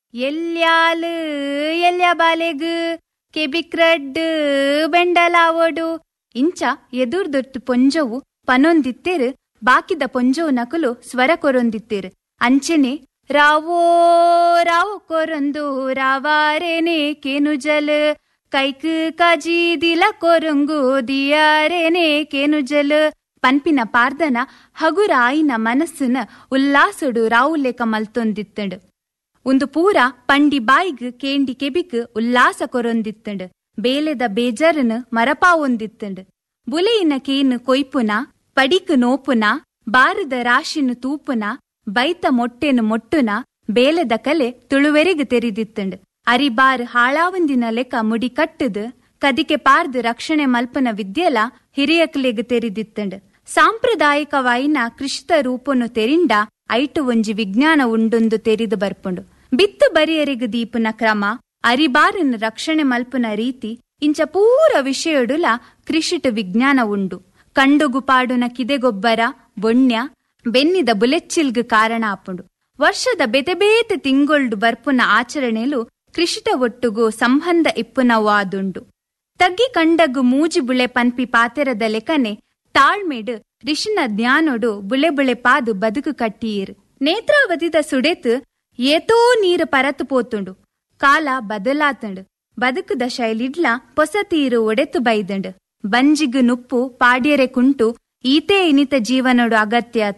S17: ಎಲ್ಯಾಲು ಎಲ್ಯ ಬಾಲೆಗು ಕೆಬಿಕ್ರಡ್ ಬೆಂಡಲಾವೊಡು ಇಂಚ ಎದುರ್ದೊಟ್ಟು ಪೊಂಜವು ಪನೊಂದಿತ್ತೇರು ಬಾಕಿದ ಪೊಂಜವು ನಕಲು ಸ್ವರ ಕೊರೊಂದಿತ್ತೇರು ಅಂಚೆನೆ ರಾವೋ ರಾವು ಕೊರೊಂದು ರಾವಾರೇನೆ ಕೇನುಜಲ್ ಕೈಕ್ ಕಜೀದಿಲ ಕೊರಂಗು ದಿಯಾರೇನೆ ಕೇನುಜಲ್ ಪನ್ಪಿನ ಪಾರ್ದನ ಹಗುರಾಯಿನ ಮನಸ್ಸುನ ಉಲ್ಲಾಸಡು ರಾವುಲೇಕ ಮಲ್ತೊಂದಿತ್ತಂಡು ಒಂದು ಪೂರ ಪಂಡಿ ಬಾಯಿಗ್ ಕೇಂಡಿ ಕೆಬಿಕ್ ಉಲ್ಲಾಸ ಕೊರೊಂದಿತ್ತಂಡು ಬೇಲೆದ ಬೇಜಾರನ್ ಮರಪಾವೊಂದಿತ್ತಂಡು ಬುಲೆಯಿನ ಕೇನು ಕೊಯ್ಪುನ ಪಡಿಕ್ ನೋಪುನ ಬಾರದ ರಾಶಿನು ತೂಪುನ ಬೈತ ಮೊಟ್ಟೆನು ಮೊಟ್ಟುನ ಬೇಲೆದ ಕಲೆ ತುಳುವೆರೆಗ್ ತೆರಿದಿತ್ತಂಡು ಅರಿಬಾರ್ ಹಾಳಾವಂದಿನ ಲೆಕ್ಕ ಮುಡಿ ಕಟ್ಟದು ಕದಿಕೆ ಪಾರ್ದು ರಕ್ಷಣೆ ಮಲ್ಪನ ವಿದ್ಯಲ ಹಿರಿಯಕ್ಲೆಗ್ ತೆರಿದಿತ್ತಂಡು ಸಾಂಪ್ರದಾಯಿಕವಾಯಿನ ಕೃಷಿತ ರೂಪನು ತೆರಿಂಡ ಐಟು ಒಂಜಿ ವಿಜ್ಞಾನ ಉಂಡೊಂದು ತೆರಿದು ಬರ್ಪುಂಡು ಬಿತ್ತು ಬರಿಯರಿಗ ದೀಪುನ ಕ್ರಮ ಅರಿಬಾರಿನ ರಕ್ಷಣೆ ಮಲ್ಪುನ ರೀತಿ ಇಂಚ ಪೂರ ವಿಷಯಡುಲ ಕೃಷಿಟ ವಿಜ್ಞಾನ ಉಂಡು ಕಂಡುಗು ಪಾಡುನ ಕಿದೆಗೊಬ್ಬರ ಬೊಣ್ಯ ಬೆನ್ನಿದ ಬುಲೆಚ್ಚಿಲ್ಗ್ ಕಾರಣ ಆಪುಂಡು ವರ್ಷದ ಬೆತೆ ಬೇತೆ ತಿಂಗೊಳ್ಡು ಬರ್ಪುನ ಆಚರಣೆಲು ಕೃಷಿಟ ಒಟ್ಟುಗು ಸಂಬಂಧ ಇಪ್ಪುನವಾದುಂಡು ತಗ್ಗಿ ಕಂಡಗು ಮೂಜಿ ಬುಳೆ ಪನ್ಪಿ ಪಾತೆರದ ಲೆಕನೆ ತಾಳ್ಮೆಡ್ ರಿಷಿನ ಜ್ಞಾನೊಡು ಬುಳೆ ಬುಳೆ ಪಾದು ಬದುಕು ಕಟ್ಟಿಯೇರು ನೇತ್ರಾವತಿದ ಸುಡೆತ್ ಏತೋ ನೀರು ಪರತು ಪೋತುಂಡು ಕಾಲ ಬದಲಾತಂಡು ಬದುಕುದ ಶೈಲಿಡ್ಲ ಪೊಸ ತೀರು ಒಡೆತು ಬೈದಂಡು ಬಂಜಿಗು ನುಪ್ಪು ಪಾಡ್ಯರೆ ಕುಂಟು ಈತೇ ಇನಿತ ಜೀವನಡು ಅಗತ್ಯ ಅತ್ತು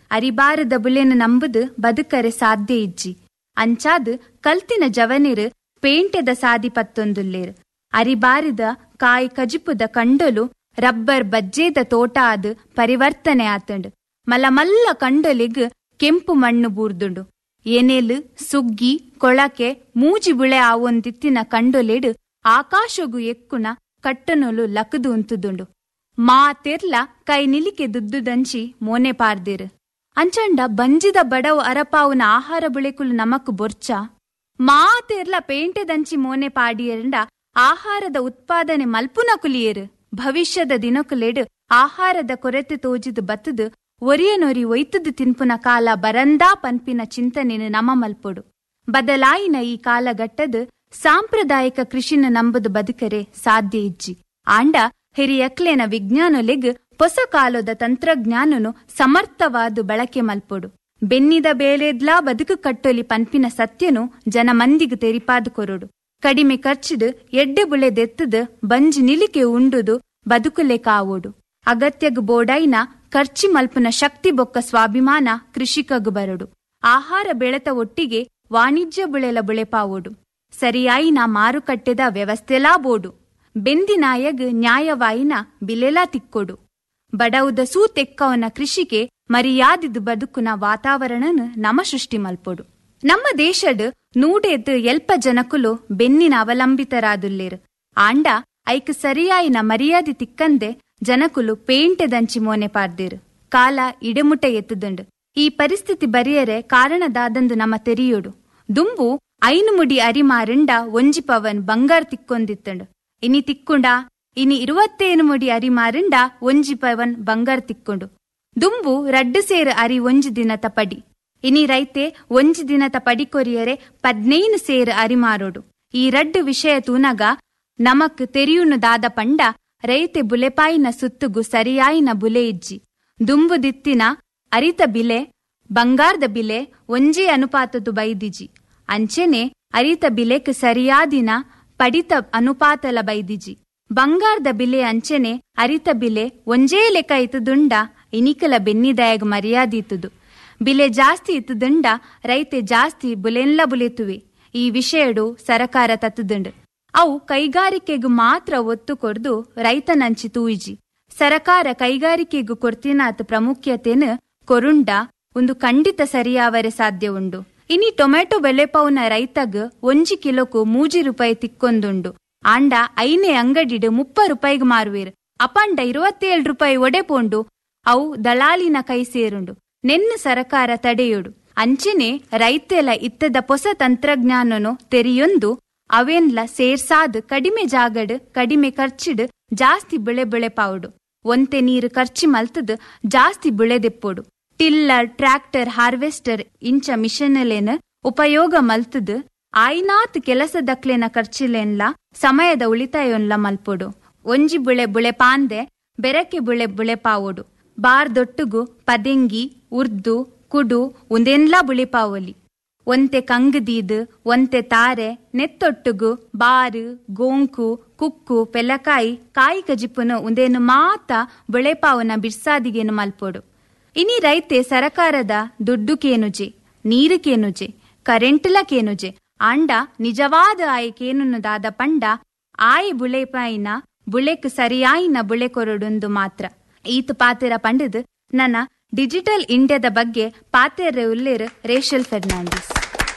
S17: ಅರಿಬಾರದ ಬುಲೆನ ನಂಬುದು ಬದುಕರೆ ಸಾಧ್ಯ ಇಜ್ಜಿ ಅಂಚಾದ್ ಕಲ್ತಿನ ಜವನಿರು ಪೇಂಟೆದ ಸಾದಿ ಪತ್ತೊಂದುಲ್ಲೇರು ಅರಿಬಾರಿದ ಕಾಯಿ ಕಜಿಪುದ ಕಂಡೊಲು ರಬ್ಬರ್ ಬಜ್ಜೇದ ತೋಟ ಆದ್ ಪರಿವರ್ತನೆ ಆತಂಡು ಮಲ್ಲ ಮಲ್ಲ ಕಂಡೊಲಿಗ್ ಕೆಂಪು ಮಣ್ಣು ಬೂರ್ದುಂಡು ಏನೇಲು ಸುಗ್ಗಿ ಕೊಳಕೆ ಮೂಜಿ ಬುಳೆ ಆವೊಂದಿತ್ತಿನ ಕಂಡೊಲೆಡು ಆಕಾಶಗು ಎಕ್ಕುನ ಕಟ್ಟನೊಲು ಲಕದು ಉಂತುದುಂಡು ಮಾ ತೆರ್ಲ ಕೈ ನಿಲಿಕೆ ದುದ್ದುದಂಚಿ ಮೋನೆ ಪಾರ್ದಿರು ಅಂಚಂಡ ಬಂಜಿದ ಬಡವು ಅರಪಾವುನ ಆಹಾರ ಬುಳೆಕುಲು ನಮಕ್ ಬೊರ್ಚ ಮಾ ತೆರ್ಲ ಪೇಂಟೆ ದಂಚಿ ಮೋನೆ ಪಾಡಿಯರಂಡ ಆಹಾರದ ಉತ್ಪಾದನೆ ಮಲ್ಪುನ ಕುಲಿಯರು ಭವಿಷ್ಯದ ದಿನಕುಲೆಡು ಆಹಾರದ ಕೊರತೆ ತೋಜಿದು ಬತ್ತದು ಒರಿಯನೊರಿ ಒಯ್ತದು ತಿನ್ಪುನ ಕಾಲ ಬರಂದಾ ಪನ್ಪಿನ ಚಿಂತನೆನು ನಮ ಮಲ್ಪೊಡು ಬದಲಾಯಿನ ಈ ಕಾಲಘಟ್ಟದ ಸಾಂಪ್ರದಾಯಿಕ ಕೃಷಿನ ನಂಬುದು ಬದುಕರೆ ಸಾಧ್ಯ ಇಜ್ಜಿ ಆಂಡ ಹಿರಿಯಕ್ಲೇನ ವಿಜ್ಞಾನೊಲೆಗ್ ಹೊಸ ಕಾಲದ ತಂತ್ರಜ್ಞಾನನು ಸಮರ್ಥವಾದು ಬಳಕೆ ಮಲ್ಪೊಡು ಬೆನ್ನಿದ ಬೇಲೆದ್ಲಾ ಬದುಕು ಕಟ್ಟೊಲಿ ಪನ್ಪಿನ ಸತ್ಯನು ಜನ ಮಂದಿಗೆ ತೆರಿಪಾದು ಕೊರೊಡು ಕಡಿಮೆ ಖರ್ಚಿಡು ಎಡ್ಡೆ ಬುಳೆ ದೆತ್ತದು ಬಂಜಿ ನಿಲಿಕೆ ಉಂಡುದು ಬದುಕುಲೆ ಕಾವೋಡು ಅಗತ್ಯಗ್ ಬೋಡೈನ ಖರ್ಚಿ ಮಲ್ಪುನ ಶಕ್ತಿ ಬೊಕ್ಕ ಸ್ವಾಭಿಮಾನ ಕೃಷಿಕಗ್ ಬರಡು ಆಹಾರ ಬೆಳೆತ ಒಟ್ಟಿಗೆ ವಾಣಿಜ್ಯ ಬುಳೆಲ ಬುಳೆಪಾವೋಡು ಸರಿಯಾಯಿನ ಮಾರುಕಟ್ಟೆದ ವ್ಯವಸ್ಥೆಲಾ ಬೋಡು ಬೆಂದಿನಾಯಗ್ ನ್ಯಾಯವಾಯಿನ ಬಿಲೆಲಾ ತಿಕ್ಕೊಡು ಬಡವುದ ಸೂ ತೆಕ್ಕವನ ಕೃಷಿಗೆ ಮರಿಯಾದಿದು ಬದುಕುನ ವಾತಾವರಣನ ನಮ ಸೃಷ್ಟಿ ಮಲ್ಪೊಡು ನಮ್ಮ ದೇಶಡ್ ನೂಡೆದ್ ಎಲ್ಪ ಜನಕುಲು ಬೆನ್ನಿನ ಅವಲಂಬಿತರಾದುಲ್ಲೇರು ಆಂಡ ಐಕ್ ಸರಿಯಾಯಿನ ಮರ್ಯಾದೆ ತಿಕ್ಕಂದೆ ಜನಕುಲು ಪೇಂಟೆದಂಚಿ ಮೋನೆ ಪಾರ್ದಿರು ಕಾಲ ಇಡೆಮುಟ ಎತ್ತುದುಂಡು ಈ ಪರಿಸ್ಥಿತಿ ಬರಿಯರೆ ಕಾರಣದಾದಂದು ನಮ್ಮ ತೆರಿಯೋಡು ದುಂಬು ಐನು ಮುಡಿ ಅರಿಮಾರಿಂಡ ಒಂಜಿ ಪವನ್ ಬಂಗಾರ ತಿಕ್ಕೊಂದಿತ್ತಂಡು ಇನಿ ತಿಕ್ಕುಂಡ ಇನಿ ಇರುವತ್ತೇನು ಮುಡಿ ಅರಿಮಾರಿಂಡ ಒಂಜಿ ಪವನ್ ಬಂಗಾರ ತಿಕ್ಕೊಂಡು ದುಂಬು ರಡ್ಡು ಸೇರು ಅರಿ ಒಂಜಿ ದಿನತ ಪಡಿ ಇನಿ ರೈತೆ ಒಂಜಿ ದಿನತ ಪಡಿ ಕೊರಿಯರೆ ಪದ್ನೈನು ಸೇರು ಅರಿಮಾರೋಡು ಈ ರಡ್ಡು ವಿಷಯ ತೂನಗ ನಮಕ್ ತೆರಿಯುನು ದಾದ ಪಂಡ ರೈತೆ ಬುಲೆಪಾಯಿನ ಸುತ್ತುಗು ಸರಿಯಾಯಿನ ಬುಲೆ ಇಜ್ಜಿ ದುಂಬು ದಿತ್ತಿನ ಅರಿತ ಬಿಲೆ ಬಂಗಾರದ ಬಿಲೆ ಒಂಜೇ ಅನುಪಾತದು ಬೈದಿಜಿ ಅಂಚೆನೆ ಅರಿತ ಬಿಲೆಕ್ ಸರಿಯಾದಿನ ಪಡಿತ ಅನುಪಾತಲ ಬೈದಿಜಿ ಬಂಗಾರದ ಬಿಲೆ ಅಂಚೆನೆ ಅರಿತ ಬಿಲೆ ಒಂಜೇ ಲೆಕ್ಕ ಇತ್ತದುಂಡ ಇನಿಕಲ ಬೆನ್ನಿದಾಯಗ್ ಮರ್ಯಾದಿತ್ತದು ಬಿಲೆ ಜಾಸ್ತಿ ಇತ್ತದುಂಡ ರೈತೆ ಜಾಸ್ತಿ ಬುಲೆನ್ಲ ಬುಲೆತುವೆ ಈ ವಿಷಯಡು ಸರಕಾರ ತತ್ತುದುಂಡು ಅವು ಕೈಗಾರಿಕೆಗೂ ಮಾತ್ರ ಒತ್ತು ಕೊರ್ದು ರೈತನಂಚಿ ತೂಯಿಜಿ ಸರಕಾರ ಕೈಗಾರಿಕೆಗೂ ಕೊರ್ತಿನಾತ್ ಪ್ರಾಮುಖ್ಯತೆನ್ ಕೊರುಂಡ ಒಂದು ಖಂಡಿತ ಸರಿಯಾವರೆ ಸಾಧ್ಯ ಉಂಡು ಇನಿ ಟೊಮೆಟೊ ಬೆಲೆಪೌನ ರೈತಗ್ ಒಂಜಿ ಕಿಲೋಕು ಮೂಜಿ ರೂಪಾಯಿ ತಿಕ್ಕೊಂದುಂಡು ಆಂಡ ಐನೆ ಅಂಗಡಿಡ್ ಮುಪ್ಪ ರೂಪಾಯಿಗ್ ಮಾರುವೇರು ಅಪಂಡ ಇರುವತ್ತೇಳು ರೂಪಾಯಿ ಒಡೆ ಪೋಂಡು ಅವು ದಳಾಲಿನ ಕೈ ಸೇರುಂಡು ನೆನ್ನು ಸರಕಾರ ತಡೆಯುಡು ಅಂಚೆನೆ ರೈತೆಲ ಇತ್ತದ ಹೊಸ ತಂತ್ರಜ್ಞಾನನು ತೆರಿಯೊಂದು ಅವೆನ್ಲ ಸೇರ್ಸಾದ್ ಕಡಿಮೆ ಜಾಗಡ್ ಕಡಿಮೆ ಖರ್ಚಿಡ್ ಜಾಸ್ತಿ ಬೆಳೆ ಬೆಳೆ ಪಾವುಡು ಒಂತೆ ನೀರು ಖರ್ಚಿ ಮಲ್ತದ್ ಜಾಸ್ತಿ ಬೆಳೆದೆಪ್ಪೋಡು ಟಿಲ್ಲರ್ ಟ್ರ್ಯಾಕ್ಟರ್ ಹಾರ್ವೆಸ್ಟರ್ ಇಂಚ ಮಿಷನ್ಲೇನ್ ಉಪಯೋಗ ಮಲ್ತದ್ ಆಯ್ನಾತ್ ಕೆಲಸದಕ್ಲೆನ ಖರ್ಚಿಲೆನ್ಲ ಸಮಯದ ಉಳಿತಾಯೊನ್ಲ ಮಲ್ಪೊಡು ಒಂಜಿ ಬುಳೆ ಬುಳೆ ಪಾಂದೆ ಬೆರಕೆ ಬುಳೆ ಬುಳೆ ಪಾವೊಡು ಬಾರ್ದೊಟ್ಟುಗು ಪದೆಂಗಿ ಉರ್ದು ಕುಡು ಉಂದೆನ್ಲ ಬುಳಿಪಾವೊಲಿ ಒಂತೆ ಕಂಗದೀದ್ ಒಂತೆ ತಾರೆ ನೆತ್ತೊಟ್ಟುಗು ಬಾರು ಗೋಂಕು ಕುಕ್ಕು ಪೆಲಕಾಯಿ ಕಾಯಿ ಕಜಿಪುನು ಉಂದೇನು ಮಾತ ಬುಳೆಪಾವನ ಬಿರ್ಸಾದಿಗೇನು ಮಲ್ಪೊಡು ಇನಿ ರೈತೆ ಸರಕಾರದ ದುಡ್ಡು ಕೇನುಜೆ ನೀರು ಕೇನುಜೆ ಕರೆಂಟ್ಲ ಕೇನುಜೆ ಆಂಡ ನಿಜವಾದ ಆಯ್ ಕೇನುನು ದಾದ ಪಂಡ ಆಯ್ ಬುಳೆಪಾಯಿನ ಬುಳೆಕ್ ಸರಿಯಾಯಿನ ಬುಳೆ ಕೊರಡೊಂದು ಮಾತ್ರ ಈತ್ ಪಾತೆರ ಪಂಡದ್ ನನ್ನ ಡಿಜಿಟಲ್ ಇಂಡಿಯಾದ ಬಗ್ಗೆ ಪಾತೆರ್ರೆ ಉಲ್ಲೇರ್ ರೇಷಲ್ Fernandes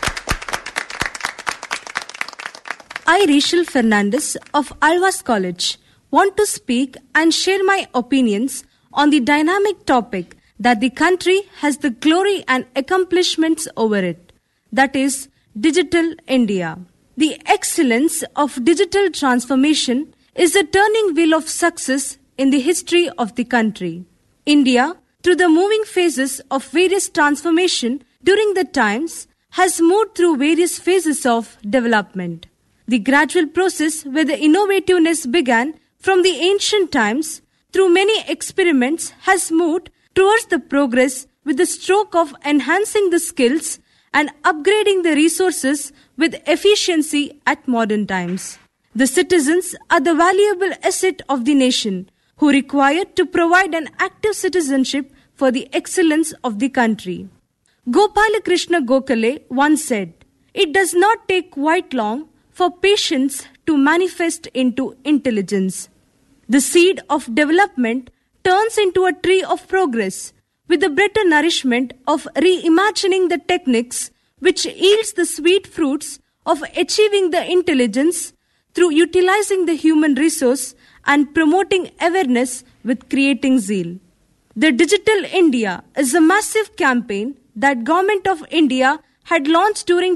S18: I, Rachel Fernandez of Alvas College, want to speak and share my opinions on the dynamic topic that the country has the glory and accomplishments over it. That is Digital India. The excellence of digital transformation is the turning wheel of success in the history of the country. India, through the moving phases of various transformation during the times, has moved through various phases of development. The gradual process where the innovativeness began from the ancient times through many experiments has moved towards the progress with the stroke of enhancing the skills and upgrading the resources with efficiency at modern times. The citizens are the valuable asset of the nation who require to provide an active citizenship for the excellence of the country. Gopalakrishna Gokhale once said, It does not take quite long for patience to manifest into intelligence. The seed of development turns into a tree of progress with the better nourishment of reimagining the techniques which yields the sweet fruits of achieving the intelligence through utilizing the human resource and promoting awareness with creating zeal. The Digital India is a massive campaign that Government of India had launched during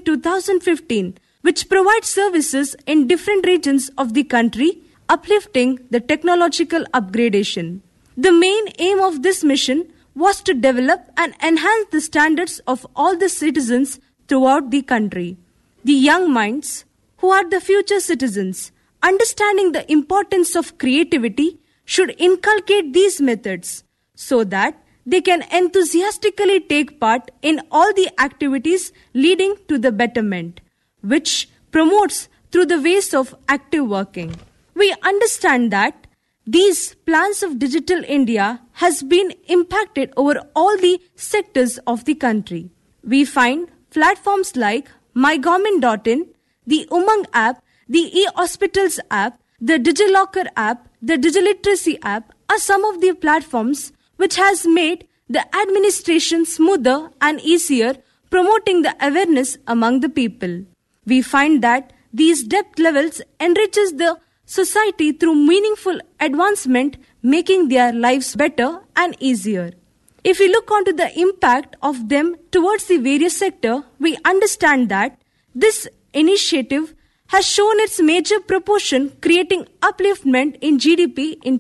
S18: 2015 which provides services in different regions of the country uplifting the technological upgradation. The main aim of this mission was to develop and enhance the standards of all the citizens throughout the country. The young minds, who are the future citizens, understanding the importance of creativity, should inculcate these methods so that they can enthusiastically take part in all the activities leading to the betterment, which promotes through the ways of active working. We understand that these plans of digital India has been impacted over all the sectors of the country. We find platforms like mygovernment.in, the Umang app, the e-hospitals app, the DigiLocker app, the Digiliteracy app are some of the platforms which has made the administration smoother and easier, promoting the awareness among the people. We find that these depth levels enriches the society through meaningful advancement, making their lives better and easier. If we look onto the impact of them towards the various sector, we understand that this initiative has shown its major proportion creating upliftment in GDP in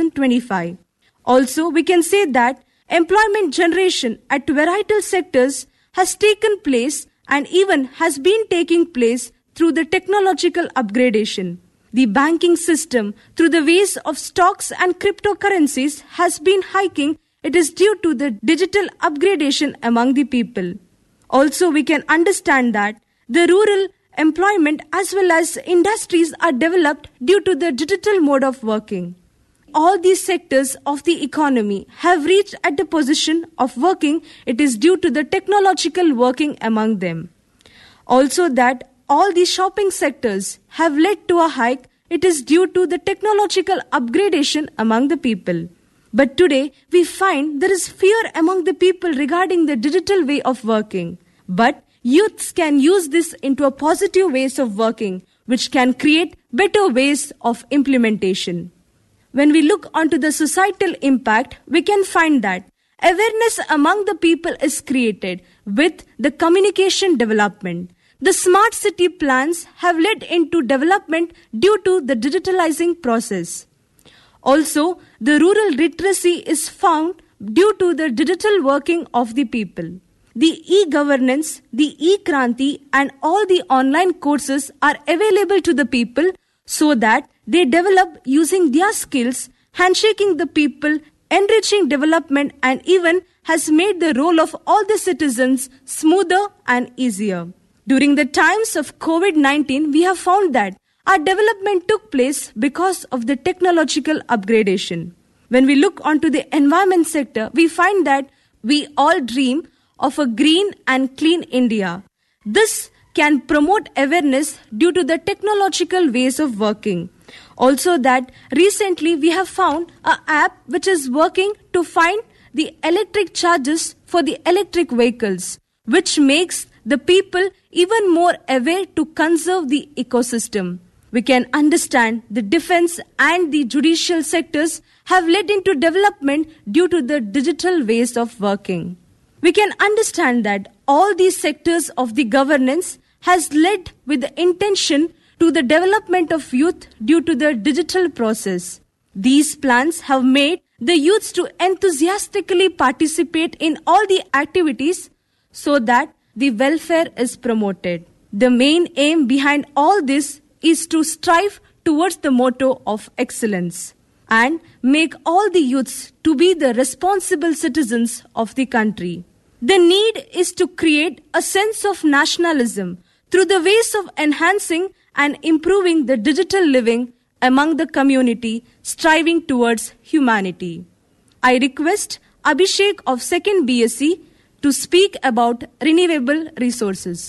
S18: 2025. Also, we can say that employment generation at varietal sectors has taken place and even has been taking place through the technological upgradation. The banking system, through the ways of stocks and cryptocurrencies, has been hiking. It is due to the digital upgradation among the people. Also, we can understand that the rural employment as well as industries are developed due to the digital mode of working. All these sectors of the economy have reached at the position of working. It is due to the technological working among them. Also, that all the shopping sectors have led to a hike. It is due to the technological upgradation among the people. But today, we find there is fear among the people regarding the digital way of working. But youths can use this into a positive ways of working, which can create better ways of implementation. When we look onto the societal impact, we can find that awareness among the people is created with the communication development. The smart city plans have led into development due to the digitalizing process. Also, the rural literacy is found due to the digital working of the people. The e-governance, the e-kranti and all the online courses are available to the people so that they develop using their skills, handshaking the people, enriching development and even has made the role of all the citizens smoother and easier. During the times of COVID-19, we have found that our development took place because of the technological upgradation. When we look onto the environment sector, we find that we all dream of a green and clean India. This can promote awareness due to the technological ways of working. Also that recently we have found a app which is working to find the electric charges for the electric vehicles, which makes the people even more aware to conserve the ecosystem. We can understand the defense and the judicial sectors have led into development due to the digital ways of working. We can understand that all these sectors of the governance has led with the intention to the development of youth due to the digital process. These plans have made the youths to enthusiastically participate in all the activities so that the welfare is promoted. The main aim behind all this is to strive towards the motto of excellence and make all the youths to be the responsible citizens of the country. The need is to create a sense of nationalism through the ways of enhancing and improving the digital living among the community striving towards humanity. I request Abhishek of 2nd BSc to speak about renewable resources.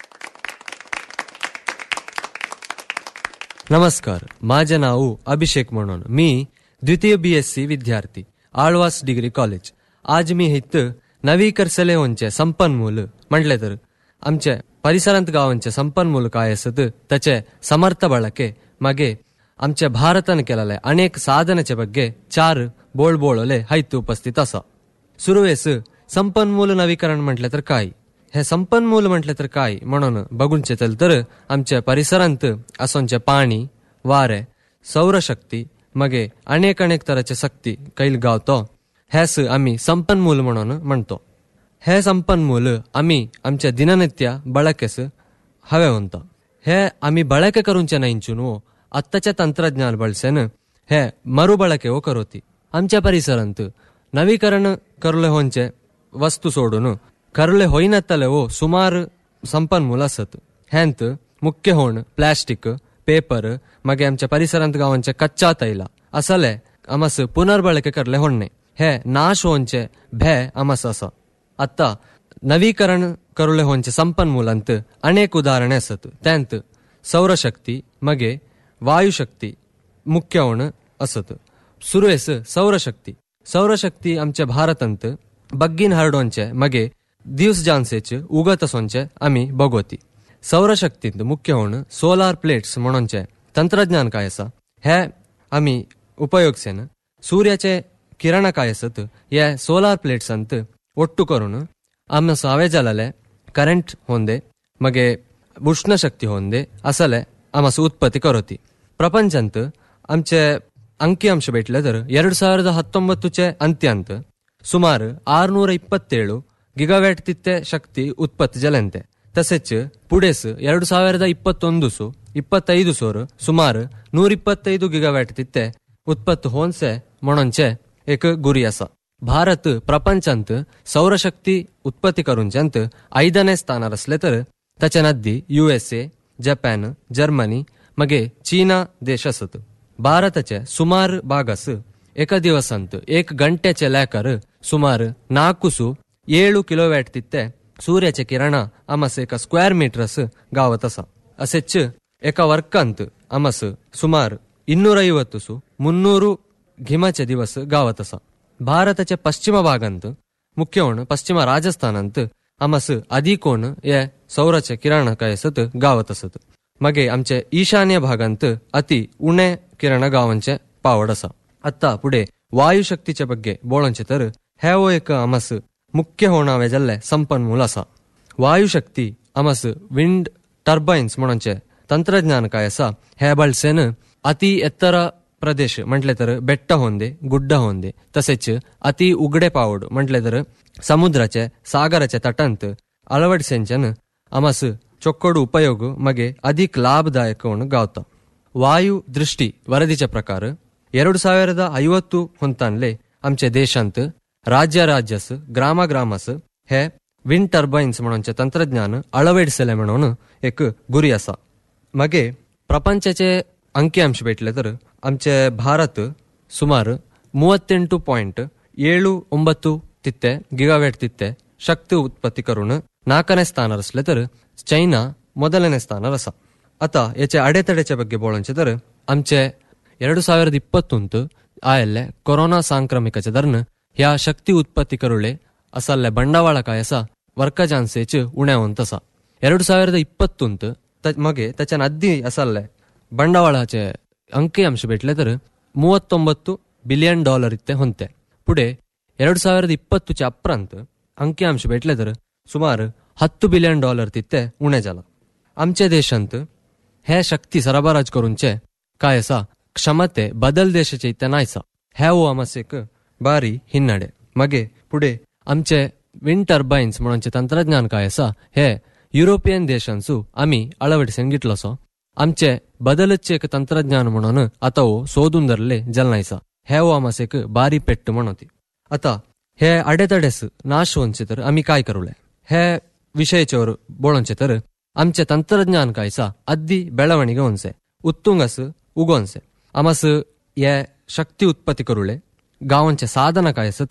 S19: नमस्कार माझे नाव अभिषेक म्हणून मी द्वितीय B S C विद्यार्थी आळवास degree college आज मी हित नवीकरसले होंचे संपन्मूल म्हटले तर आमचे परिसरांत गावांचे संपन्मूल काय असत त्याचे समर्थ ಬಳಕೆ मागे आमच्या भारतान केलेले अनेक साधनाचे ಬಗ್ಗೆ चार बोळ बोळले हायत उपस्थित असा सुरुवेस संपन्मूल नवीकरण म्हटले तर काय हे संपन्मूल म्हटले तर काय म्हणून बघूनचे तर आमच्या परिसरांत असोंचे पाणी वारे सौरशक्ती मगे अनेक अनेक तराचे शक्ती कैल गावतो हेस आम्ही संपन्मूल म्हणून म्हणतो हे संपन्मूल आम्ही आमच्या दिननित्य ಬಳಕೆस हवे म्हणतो हे आम्ही ಬಳಕೆ करूनचे नाहींचून आत्ताच्या तंत्रज्ञान ಬಳಸೆन हे मरुबಳಕೆ हो करोती आमच्या परिसरांत नवीकरण करले होंचे वस्तू सोडून करले होईनतले हो सुमार संपन्मूल असत हेंत मुख्य होण प्लास्टिक पेपर मागे आमच्या परिसरांत गावांचे कच्चा तैला असले आमस पुनर्बळके करले होणे हे नाश होंचे भे आमस असा आता नवीकरण करले होंचे संपन्मूलांत अनेक उदाहरणे असत त्यांत सौरशक्ती मगे वायुशक्ती मुख्य होण असत सुरवेस सौरशक्ती सौरशक्ती आमच्या भारतांत बग्गीन हरडोंचे मगे दिवस जानसेचे उगत असोंचे आम्ही बघोती सौरशक्तींत मुख्य होण सोलार प्लेट्स म्हणूनचे तंत्रज्ञान काय असा हे आम्ही उपयोगसेन सूर्याचे किरण काय असत हे सोलार प्लेट्सांत ಒಟ್ಟು ಕರುಣು ಆమె ಸಾವೇ ಜಲಲೆ ಕರೆಂಟ್ ಹೊಂದೆ ಮಗೆ ಉಷ್ಣಶಕ್ತಿ ಹೊಂದೆ ಅಸಲೆ ಆಮಸ ಉತ್ಪತ್ತಿ ಕರೋತಿ ಪ್ರಪಂಚಂತ आमचे ಅಂಕಿಅಂಶ भेटले तर ಎರಡು ಸಾವಿರದ ಹತ್ತೊಂಬತ್ತುचे ಅಂತ್ಯಂತ ಸುಮಾರು ಆರುನೂರ ಇಪ್ಪತ್ತೇಳು ಗಿಗಾವ್ಯಾಟ್ ತಿತ್ತೆ ಶಕ್ತಿ ಉತ್ಪತ್ತಿ ಜಲಂತೆ तसेच पुढेस ಎರಡು ಸಾವಿರದ ಇಪ್ಪತ್ತೊಂದು ಸು ಇಪ್ಪತ್ತೈದು ಸೋರು ಸುಮಾರು ನೂರಿಪ್ಪತ್ತೈದು ಗಿಗಾವ್ಯಾಟ್ ತಿತ್ತೆ ಉತ್ಪತ್ತಿ होनसे म्हणूनचे एक गुरी असा भारत प्रपंचांत सौरशक्ती उत्पत्ती करूनच्यांत ಐದನೇ ಸ್ಥಾನ असले तर त्याच्या नद्दी युएसए जपान जर्मनी मगे चीना देश असत ಭಾರತचे ಸುಮಾರು ಭಾಗಸ್ एका दिवसांत एक ಗಂಟೆचे ಲೆಕ್ಕರ್ ಸುಮಾರು ನಾಲ್ಕು ಸು ಏಳು ಕಿಲೋವ್ಯಾಟ್ तित्ते सूर्याचे किरण आमस एका स्क्वेअर मीटरस गावत असा असेच एका वर्कांत आमस सुमार ಇನ್ನೂರ ಐವತ್ತು ಸು ಮುನ್ನೂರು ಘಿಮಾचे दिवस गावत असा ಭಾರತच्या पश्चिम भागांत मुख्य होण पश्चिम राजस्थानांत आमस अधिक होण हे सौराचे किरण काय असत गावत असत मगे आमचे ईशान्य भागांत अति उणे किरण गावांचे पावड असा आता पुढे वायुशक्तीच्या ಬಗ್ಗೆ बोळोंचे तर हे वो एक आमस मुख्य होणावे जाल्ले संपन्मूल असा वायुशक्ती आमस विंड टर्बाइन्स म्हणूनचे तंत्रज्ञान काय असा हे ಬಳಸೆन अति ಎತ್ತರ प्रदेश म्हटले तर बेट्ट होंदे गुड्ड होंदे तसेच अति उघडे पावड म्हटले तर समुद्राचे सागराच्या तटांत ಅಳವಡಿಸೆಂಚನ್ ಅಮಸ್ ಚೊಕ್ಕೊಡು ಉಪಯೋಗ ಮಗೆ ಅಧಿಕ್ ಲಾಭದಾಯಕ ಗಾವತ ವಾಯು ದೃಷ್ಟಿ ವರದಿच्या ಪ್ರಕಾರ ಎರಡು ಸಾವಿರದ ಐವತ್ತು ಹೊಂತಾನ್ಲೆ आमचे देशांत राज्य राज्यस ग्रामा ग्रामास हे विंड टर्बाइन्स म्हणूनचे तंत्रज्ञान अळवडिसले म्हणून एक गुरी असा मागे ಪ್ರಪಂಚचे ಅಂಕಿಅಂಶ भेटले तर आमचे ಭಾರत ಸುಮಾರು ಮೂವತ್ತೆಂಟು ಪಾಯಿಂಟ್ ಏಳು ಒಂಬತ್ತು ತಿತ್ತೆ ಗಿಗಾವೇಟ್ ತಿತ್ತೆ ಶಕ್ತಿ ಉತ್ಪತ್ತಿ करून ನಾಲ್ಕನೇ ಸ್ಥಾನ असले तर चैना ಮೊದಲನೇ ಸ್ಥಾನ रस आता याचे अडेतडेच्या ಬಗ್ಗೆ बोलायचे तर आमचे ಎರಡು ಸಾವಿರದ ಇಪ್ಪತ್ತೊಂದು ಆಯಲ್ಲೆ ಕೊರೋನಾ ಸಾಂಕ್ರಾಮಿಕच्या दरन ह्या शक्ती उत्पत्ती करुळे असल्ले ಬಂಡವಾಳ ಕಾಯಸ ವರ್ಕ ಜಾನ್ಸೇಚ್ ಉಣ್ಯಾವಂತ ಅಸ ಎರಡು ಸಾವಿರದ ಇಪ್ಪತ್ತೊಂದು ಮಗೆ त्याच्या ಅದ್ದಿ असल्ले ಬಂಡವಾಳाचे ಅಂಕಿಅಂಶ भेटले तर ಮೂವತ್ತೊಂಬತ್ತು ಬಿಲಿಯನ್ ಡಾಲರ್ ಇತ್ತೆ ಹೊಂತೆ पुढे ಎರಡು ಸಾವಿರದ ಇಪ್ಪತ್ತುच्या ಅಪ್ರಾಂत ಅಂಕಿಅಂಶ भेटले तर सुमार ಹತ್ತು बिलियन डॉलर तिथे उणे झाला आमच्या देशांत हे शक्ती सरबराज करूनचे काय असा क्षमते बदल देशाचे इथे नायसा हे हो आमसेक बारी हिन्नडे मगे पुढे आमचे विंड टर्बाइन्स म्हणूनचे तंत्रज्ञान काय असा हे युरोपियन देशांसू आम्ही अळवडिसेन घेतलोसो आमचे बदलचे एक तंत्रज्ञान म्हणून आता हो सोदून धरले जलनायसा हे हो आमसेक बारी पेट्ट म्हणती आता हे अडेतडेस नाश होऊनचे तर आम्ही काय करूले हे ವಿಷಯಚವರು ಬೋಳಂಚೆ तर आमचे तंत्रज्ञान कायसा अद्दी ಬೆಳವಣಿಗೆ ಹೊನ್ಸೆ ಉತ್ತುಂಗಸ್ ಉಗೋನ್ಸೆ आमस हे शक्ती उत्पत्ती करूले गावांचे साधन काय असत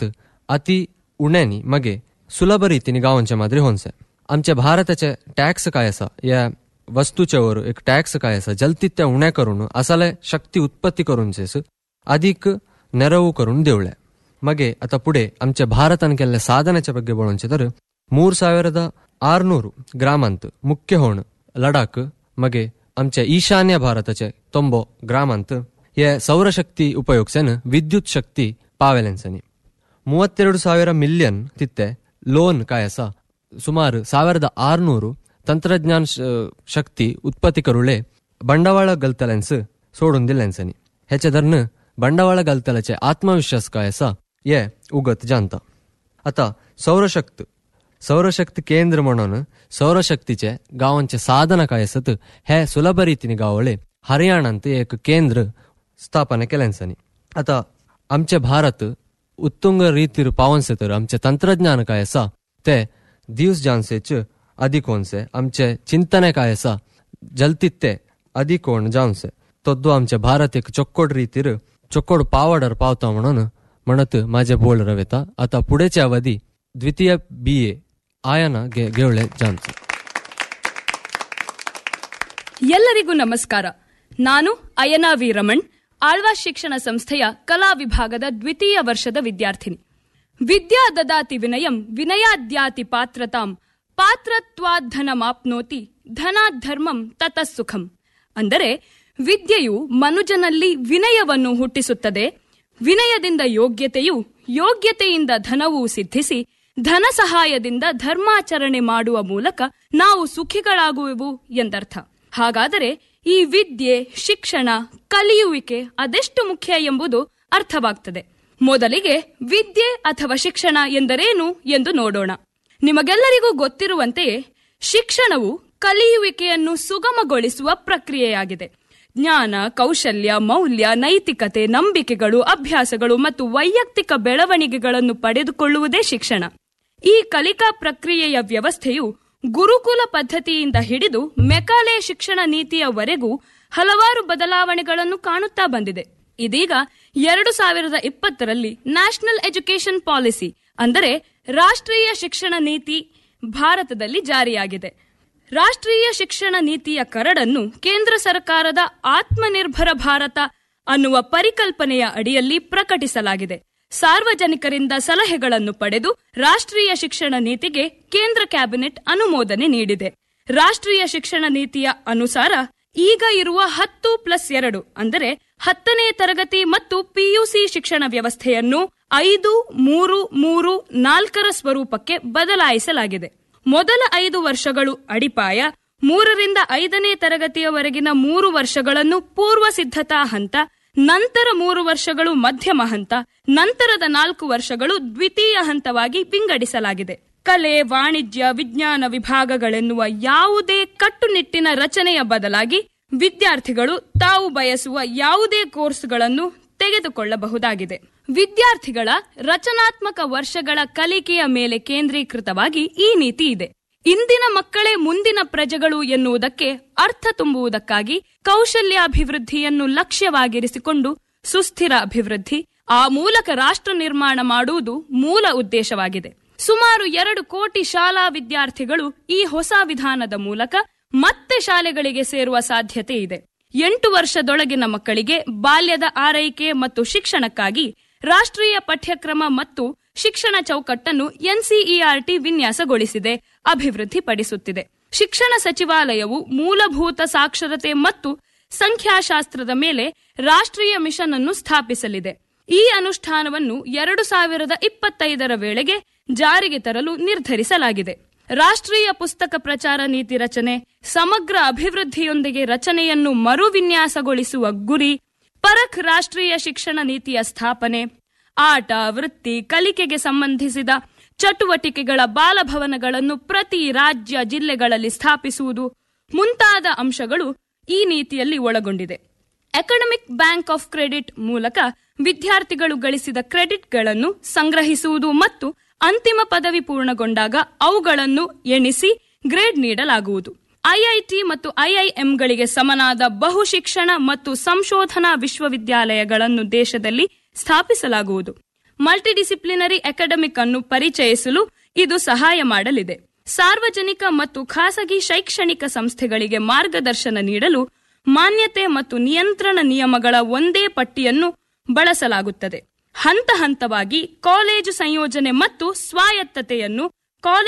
S19: अति उण्यानी मगे सुलभ रीतीने गावांच्या मादरी होनसे आमच्या भारताचे टॅक्स काय असा या वस्तूच्या वर एक टॅक्स काय असा जलती त्या उण्या करून असाले शक्ती उत्पत्ती करून जेस अधिक ನೆರವು ಕರುಣ್ ದೇವಳೆ ಮಗೆ ಅತ ಪುಡೆ ಆಮच्या ಭಾರತನ ಕೆಲ ಸಾಧನೆच्या ಬಗ್ಗೆ बोलೋಂचे तर ಮೂರ್ ಸಾವಿರದ ಆರ್ನೂರು ಗ್ರಾಮಾಂತ ಮುಖ್ಯ ಹೋಣ ಲಡಾಖ್ ಮಗೆ आमच्या ಈಶಾನ್ಯ ಭಾರತचे ತೊಂಬೋ ಗ್ರಾಮಾಂತ हे ಸೌರಶಕ್ತಿ ಉಪಯೋಗಿಸನ್ ವಿದ್ಯುತ್ ಶಕ್ತಿ ಪಾವೆಲೆನ್ಸನಿ ಮೂವತ್ತೆರಡು ಸಾವಿರ ಮಿಲಿಯನ್ ತಿತ್ತೆ ಲೋನ್ ಕಾಯಸ ಸುಮಾರು ಸಾವಿರದ ಆರ್ನೂರು ತಂತ್ರಜ್ಞಾನ ಶ- ಶಕ್ತಿ ಉತ್ಪತ್ತಿ ಕರುಳೆ ಬಂಡವಾಳ ಗಲ್ತಲೆನ್ಸ್ सोडून ह्याच्या धरण ಬಂಡವಾಳ ಗಲ್ತಲचे आत्मविश्वास काय असा ये उगत जाणता आता सौरशक्त सौरशक्ती केंद्र म्हणून सौरशक्तीचे गावांचे साधन काय असत हे सुलभ रीतीने गावळे हरियाणांत एक केंद्र स्थापने केल्यान्सनी आता आमचे भारत उत्तुंग रीतीर पावनसे तर आमचे तंत्रज्ञान काय असा ते दिवस जानसेच अधिक होनसे आमचे चिंतने काय असा जलतीत ते अधिक होण जावनसे तद्दो आमचे भारत एक चोक्कोड रीतीर चोक्कोड पावडर पावता म्हणून म्हणत माझे बोल रवेता आता पुढेच्या अवधी द्वितीय बी ए ಆಯನ ಗೆ- ಗೆವಳೆ ಜಾನ್ಸನ್
S20: ಎಲ್ಲರಿಗೂ ನಮಸ್ಕಾರ ನಾನು ಅಯನಾ ವೀರಮಣ್ ಆಳ್ವಾಸ್ ಶಿಕ್ಷಣ ಸಂಸ್ಥೆಯ ಕಲಾ ವಿಭಾಗದ ದ್ವಿತೀಯ ವರ್ಷದ ವಿದ್ಯಾರ್ಥಿನಿ ವಿದ್ಯಾ ದದಾತಿ ವಿನಯಂ ವಿನಯಾದ್ಯಾತಿ ಪಾತ್ರತಾಂ ಪಾತ್ರತ್ವಾಧನಮಾಪ್ನೋತಿ ಧನಾಧರ್ಮಂ ತತಃ ಸುಖಂ ಅಂದರೆ ವಿದ್ಯೆಯು ಮನುಜನಲ್ಲಿ ವಿನಯವನ್ನು ಹುಟ್ಟಿಸುತ್ತದೆ ವಿನಯದಿಂದ ಯೋಗ್ಯತೆಯು ಯೋಗ್ಯತೆಯಿಂದ ಧನವು ಸಿದ್ಧಿಸಿ ಧನ ಸಹಾಯದಿಂದ ಧರ್ಮಾಚರಣೆ ಮಾಡುವ ಮೂಲಕ ನಾವು ಸುಖಿಗಳಾಗುವೆವು ಎಂದರ್ಥ ಹಾಗಾದರೆ ಈ ವಿದ್ಯೆ ಶಿಕ್ಷಣ ಕಲಿಯುವಿಕೆ ಅದೆಷ್ಟು ಮುಖ್ಯ ಎಂಬುದು ಅರ್ಥವಾಗ್ತದೆ ಮೊದಲಿಗೆ ವಿದ್ಯೆ ಅಥವಾ ಶಿಕ್ಷಣ ಎಂದರೇನು ಎಂದು ನೋಡೋಣ ನಿಮಗೆಲ್ಲರಿಗೂ ಗೊತ್ತಿರುವಂತೆಯೇ ಶಿಕ್ಷಣವು ಕಲಿಯುವಿಕೆಯನ್ನು ಸುಗಮಗೊಳಿಸುವ ಪ್ರಕ್ರಿಯೆಯಾಗಿದೆ ಜ್ಞಾನ ಕೌಶಲ್ಯ ಮೌಲ್ಯ ನೈತಿಕತೆ ನಂಬಿಕೆಗಳು ಅಭ್ಯಾಸಗಳು ಮತ್ತು ವೈಯಕ್ತಿಕ ಬೆಳವಣಿಗೆಗಳನ್ನು ಪಡೆದುಕೊಳ್ಳುವುದೇ ಶಿಕ್ಷಣ ಈ ಕಲಿಕಾ ಪ್ರಕ್ರಿಯೆಯ ವ್ಯವಸ್ಥೆಯು ಗುರುಕುಲ ಪದ್ಧತಿಯಿಂದ ಹಿಡಿದು ಮೆಕಾಲೆ ಶಿಕ್ಷಣ ನೀತಿಯವರೆಗೂ ಹಲವಾರು ಬದಲಾವಣೆಗಳನ್ನು ಕಾಣುತ್ತಾ ಬಂದಿದೆ ಇದೀಗ ಎರಡು ಸಾವಿರದ ಇಪ್ಪತ್ತರಲ್ಲಿ ನ್ಯಾಷನಲ್ ಎಜುಕೇಷನ್ ಪಾಲಿಸಿ ಅಂದರೆ ರಾಷ್ಟ್ರೀಯ ಶಿಕ್ಷಣ ನೀತಿ ಭಾರತದಲ್ಲಿ ಜಾರಿಯಾಗಿದೆ ರಾಷ್ಟ್ರೀಯ ಶಿಕ್ಷಣ ನೀತಿಯ ಕರಡನ್ನು ಕೇಂದ್ರ ಸರ್ಕಾರದ ಆತ್ಮನಿರ್ಭರ ಭಾರತ ಅನ್ನುವ ಪರಿಕಲ್ಪನೆಯ ಅಡಿಯಲ್ಲಿ ಪ್ರಕಟಿಸಲಾಗಿದೆ ಸಾರ್ವಜನಿಕರಿಂದ ಸಲಹೆಗಳನ್ನು ಪಡೆದು ರಾಷ್ಟ್ರೀಯ ಶಿಕ್ಷಣ ನೀತಿಗೆ ಕೇಂದ್ರ ಕ್ಯಾಬಿನೆಟ್ ಅನುಮೋದನೆ ನೀಡಿದೆ ರಾಷ್ಟ್ರೀಯ ಶಿಕ್ಷಣ ನೀತಿಯ ಅನುಸಾರ ಈಗ ಇರುವ ಹತ್ತು ಪ್ಲಸ್ ಎರಡು ಅಂದರೆ ಹತ್ತನೇ ತರಗತಿ ಮತ್ತು ಪಿಯುಸಿ ಶಿಕ್ಷಣ ವ್ಯವಸ್ಥೆಯನ್ನು ಐದು ಮೂರು ಮೂರು ನಾಲ್ಕರ ಸ್ವರೂಪಕ್ಕೆ ಬದಲಾಯಿಸಲಾಗಿದೆ ಮೊದಲ ಐದು ವರ್ಷಗಳು ಅಡಿಪಾಯ ಮೂರರಿಂದ ಐದನೇ ತರಗತಿಯವರೆಗಿನ ಮೂರು ವರ್ಷಗಳನ್ನು ಪೂರ್ವ ಸಿದ್ಧತಾ ಹಂತ ನಂತರ ಮೂರು ವರ್ಷಗಳು ಮಧ್ಯಮ ಹಂತ ನಂತರದ ನಾಲ್ಕು ವರ್ಷಗಳು ದ್ವಿತೀಯ ಹಂತವಾಗಿ ವಿಂಗಡಿಸಲಾಗಿದೆ ಕಲೆ ವಾಣಿಜ್ಯ ವಿಜ್ಞಾನ ವಿಭಾಗಗಳೆನ್ನುವ ಯಾವುದೇ ಕಟ್ಟುನಿಟ್ಟಿನ ರಚನೆಯ ಬದಲಾಗಿ ವಿದ್ಯಾರ್ಥಿಗಳು ತಾವು ಬಯಸುವ ಯಾವುದೇ ಕೋರ್ಸ್ಗಳನ್ನು ತೆಗೆದುಕೊಳ್ಳಬಹುದಾಗಿದೆ ವಿದ್ಯಾರ್ಥಿಗಳ ರಚನಾತ್ಮಕ ವರ್ಷಗಳ ಕಲಿಕೆಯ ಮೇಲೆ ಕೇಂದ್ರೀಕೃತವಾಗಿ ಈ ನೀತಿ ಇದೆ ಇಂದಿನ ಮಕ್ಕಳೇ ಮುಂದಿನ ಪ್ರಜೆಗಳು ಎನ್ನುವುದಕ್ಕೆ ಅರ್ಥ ತುಂಬುವುದಕ್ಕಾಗಿ ಕೌಶಲ್ಯಾಭಿವೃದ್ಧಿಯನ್ನು ಲಕ್ಷ್ಯವಾಗಿರಿಸಿಕೊಂಡು ಸುಸ್ಥಿರ ಅಭಿವೃದ್ಧಿ ಆ ಮೂಲಕ ರಾಷ್ಟ್ರ ನಿರ್ಮಾಣ ಮಾಡುವುದು ಮೂಲ ಉದ್ದೇಶವಾಗಿದೆ ಸುಮಾರು ಎರಡು ಕೋಟಿ ಶಾಲಾ ವಿದ್ಯಾರ್ಥಿಗಳು ಈ ಹೊಸ ವಿಧಾನದ ಮೂಲಕ ಮತ್ತೆ ಶಾಲೆಗಳಿಗೆ ಸೇರುವ ಸಾಧ್ಯತೆ ಇದೆ ಎಂಟು ವರ್ಷದೊಳಗಿನ ಮಕ್ಕಳಿಗೆ ಬಾಲ್ಯದ ಆರೈಕೆ ಮತ್ತು ಶಿಕ್ಷಣಕ್ಕಾಗಿ ರಾಷ್ಟ್ರೀಯ ಪಠ್ಯಕ್ರಮ ಮತ್ತು ಶಿಕ್ಷಣ ಚೌಕಟ್ಟನ್ನು ಎನ್ಸಿಇಆರ್ಟಿ ವಿನ್ಯಾಸಗೊಳಿಸಿದೆ ಅಭಿವೃದ್ಧಿಪಡಿಸುತ್ತಿದೆ ಶಿಕ್ಷಣ ಸಚಿವಾಲಯವು ಮೂಲಭೂತ ಸಾಕ್ಷರತೆ ಮತ್ತು ಸಂಖ್ಯಾಶಾಸ್ತ್ರದ ಮೇಲೆ ರಾಷ್ಟ್ರೀಯ ಮಿಷನ್ ಅನ್ನು ಸ್ಥಾಪಿಸಲಿದೆ ಈ ಅನುಷ್ಠಾನವನ್ನು ಎರಡು ಸಾವಿರದ ಇಪ್ಪತ್ತೈದರ ವೇಳೆಗೆ ಜಾರಿಗೆ ತರಲು ನಿರ್ಧರಿಸಲಾಗಿದೆ ರಾಷ್ಟ್ರೀಯ ಪುಸ್ತಕ ಪ್ರಚಾರ ನೀತಿ ರಚನೆ ಸಮಗ್ರ ಅಭಿವೃದ್ಧಿಯೊಂದಿಗೆ ರಚನೆಯನ್ನು ಮರುವಿನ್ಯಾಸಗೊಳಿಸುವ ಗುರಿ ಪರಖ್ ರಾಷ್ಟ್ರೀಯ ಶಿಕ್ಷಣ ನೀತಿಯ ಸ್ಥಾಪನೆ ಆಟ ವೃತ್ತಿ ಕಲಿಕೆಗೆ ಸಂಬಂಧಿಸಿದ ಚಟುವಟಿಕೆಗಳ ಬಾಲಭವನಗಳನ್ನು ಪ್ರತಿ ರಾಜ್ಯ ಜಿಲ್ಲೆಗಳಲ್ಲಿ ಸ್ಥಾಪಿಸುವುದು ಮುಂತಾದ ಅಂಶಗಳು ಈ ನೀತಿಯಲ್ಲಿ ಒಳಗೊಂಡಿದೆ ಅಕಾಡೆಮಿಕ್ ಬ್ಯಾಂಕ್ ಆಫ್ ಕ್ರೆಡಿಟ್ ಮೂಲಕ ವಿದ್ಯಾರ್ಥಿಗಳು ಗಳಿಸಿದ ಕ್ರೆಡಿಟ್ಗಳನ್ನು ಸಂಗ್ರಹಿಸುವುದು ಮತ್ತು ಅಂತಿಮ ಪದವಿ ಪೂರ್ಣಗೊಂಡಾಗ ಅವುಗಳನ್ನು ಎಣಿಸಿ ಗ್ರೇಡ್ ನೀಡಲಾಗುವುದು ಐಐಟಿ ಮತ್ತು ಐಐಎಂಗಳಿಗೆ ಸಮನಾದ ಬಹುಶಿಕ್ಷಣ ಮತ್ತು ಸಂಶೋಧನಾ ವಿಶ್ವವಿದ್ಯಾಲಯಗಳನ್ನು ದೇಶದಲ್ಲಿ ಸ್ಥಾಪಿಸಲಾಗುವುದು ಮಲ್ಟಿಡಿಸಿಪ್ಲಿನರಿ ಅಕಾಡೆಮಿಕ್ ಅನ್ನು ಪರಿಚಯಿಸಲು ಇದು ಸಹಾಯ ಮಾಡಲಿದೆ ಸಾರ್ವಜನಿಕ ಮತ್ತು ಖಾಸಗಿ ಶೈಕ್ಷಣಿಕ ಸಂಸ್ಥೆಗಳಿಗೆ ಮಾರ್ಗದರ್ಶನ ನೀಡಲು ಮಾನ್ಯತೆ ಮತ್ತು ನಿಯಂತ್ರಣ ನಿಯಮಗಳ ಒಂದೇ ಪಟ್ಟಿಯನ್ನು ಬಳಸಲಾಗುತ್ತದೆ ಹಂತ ಹಂತವಾಗಿ ಕಾಲೇಜು ಸಂಯೋಜನೆ ಮತ್ತು ಸ್ವಾಯತ್ತತೆಯನ್ನು ಕಾಲೇಜು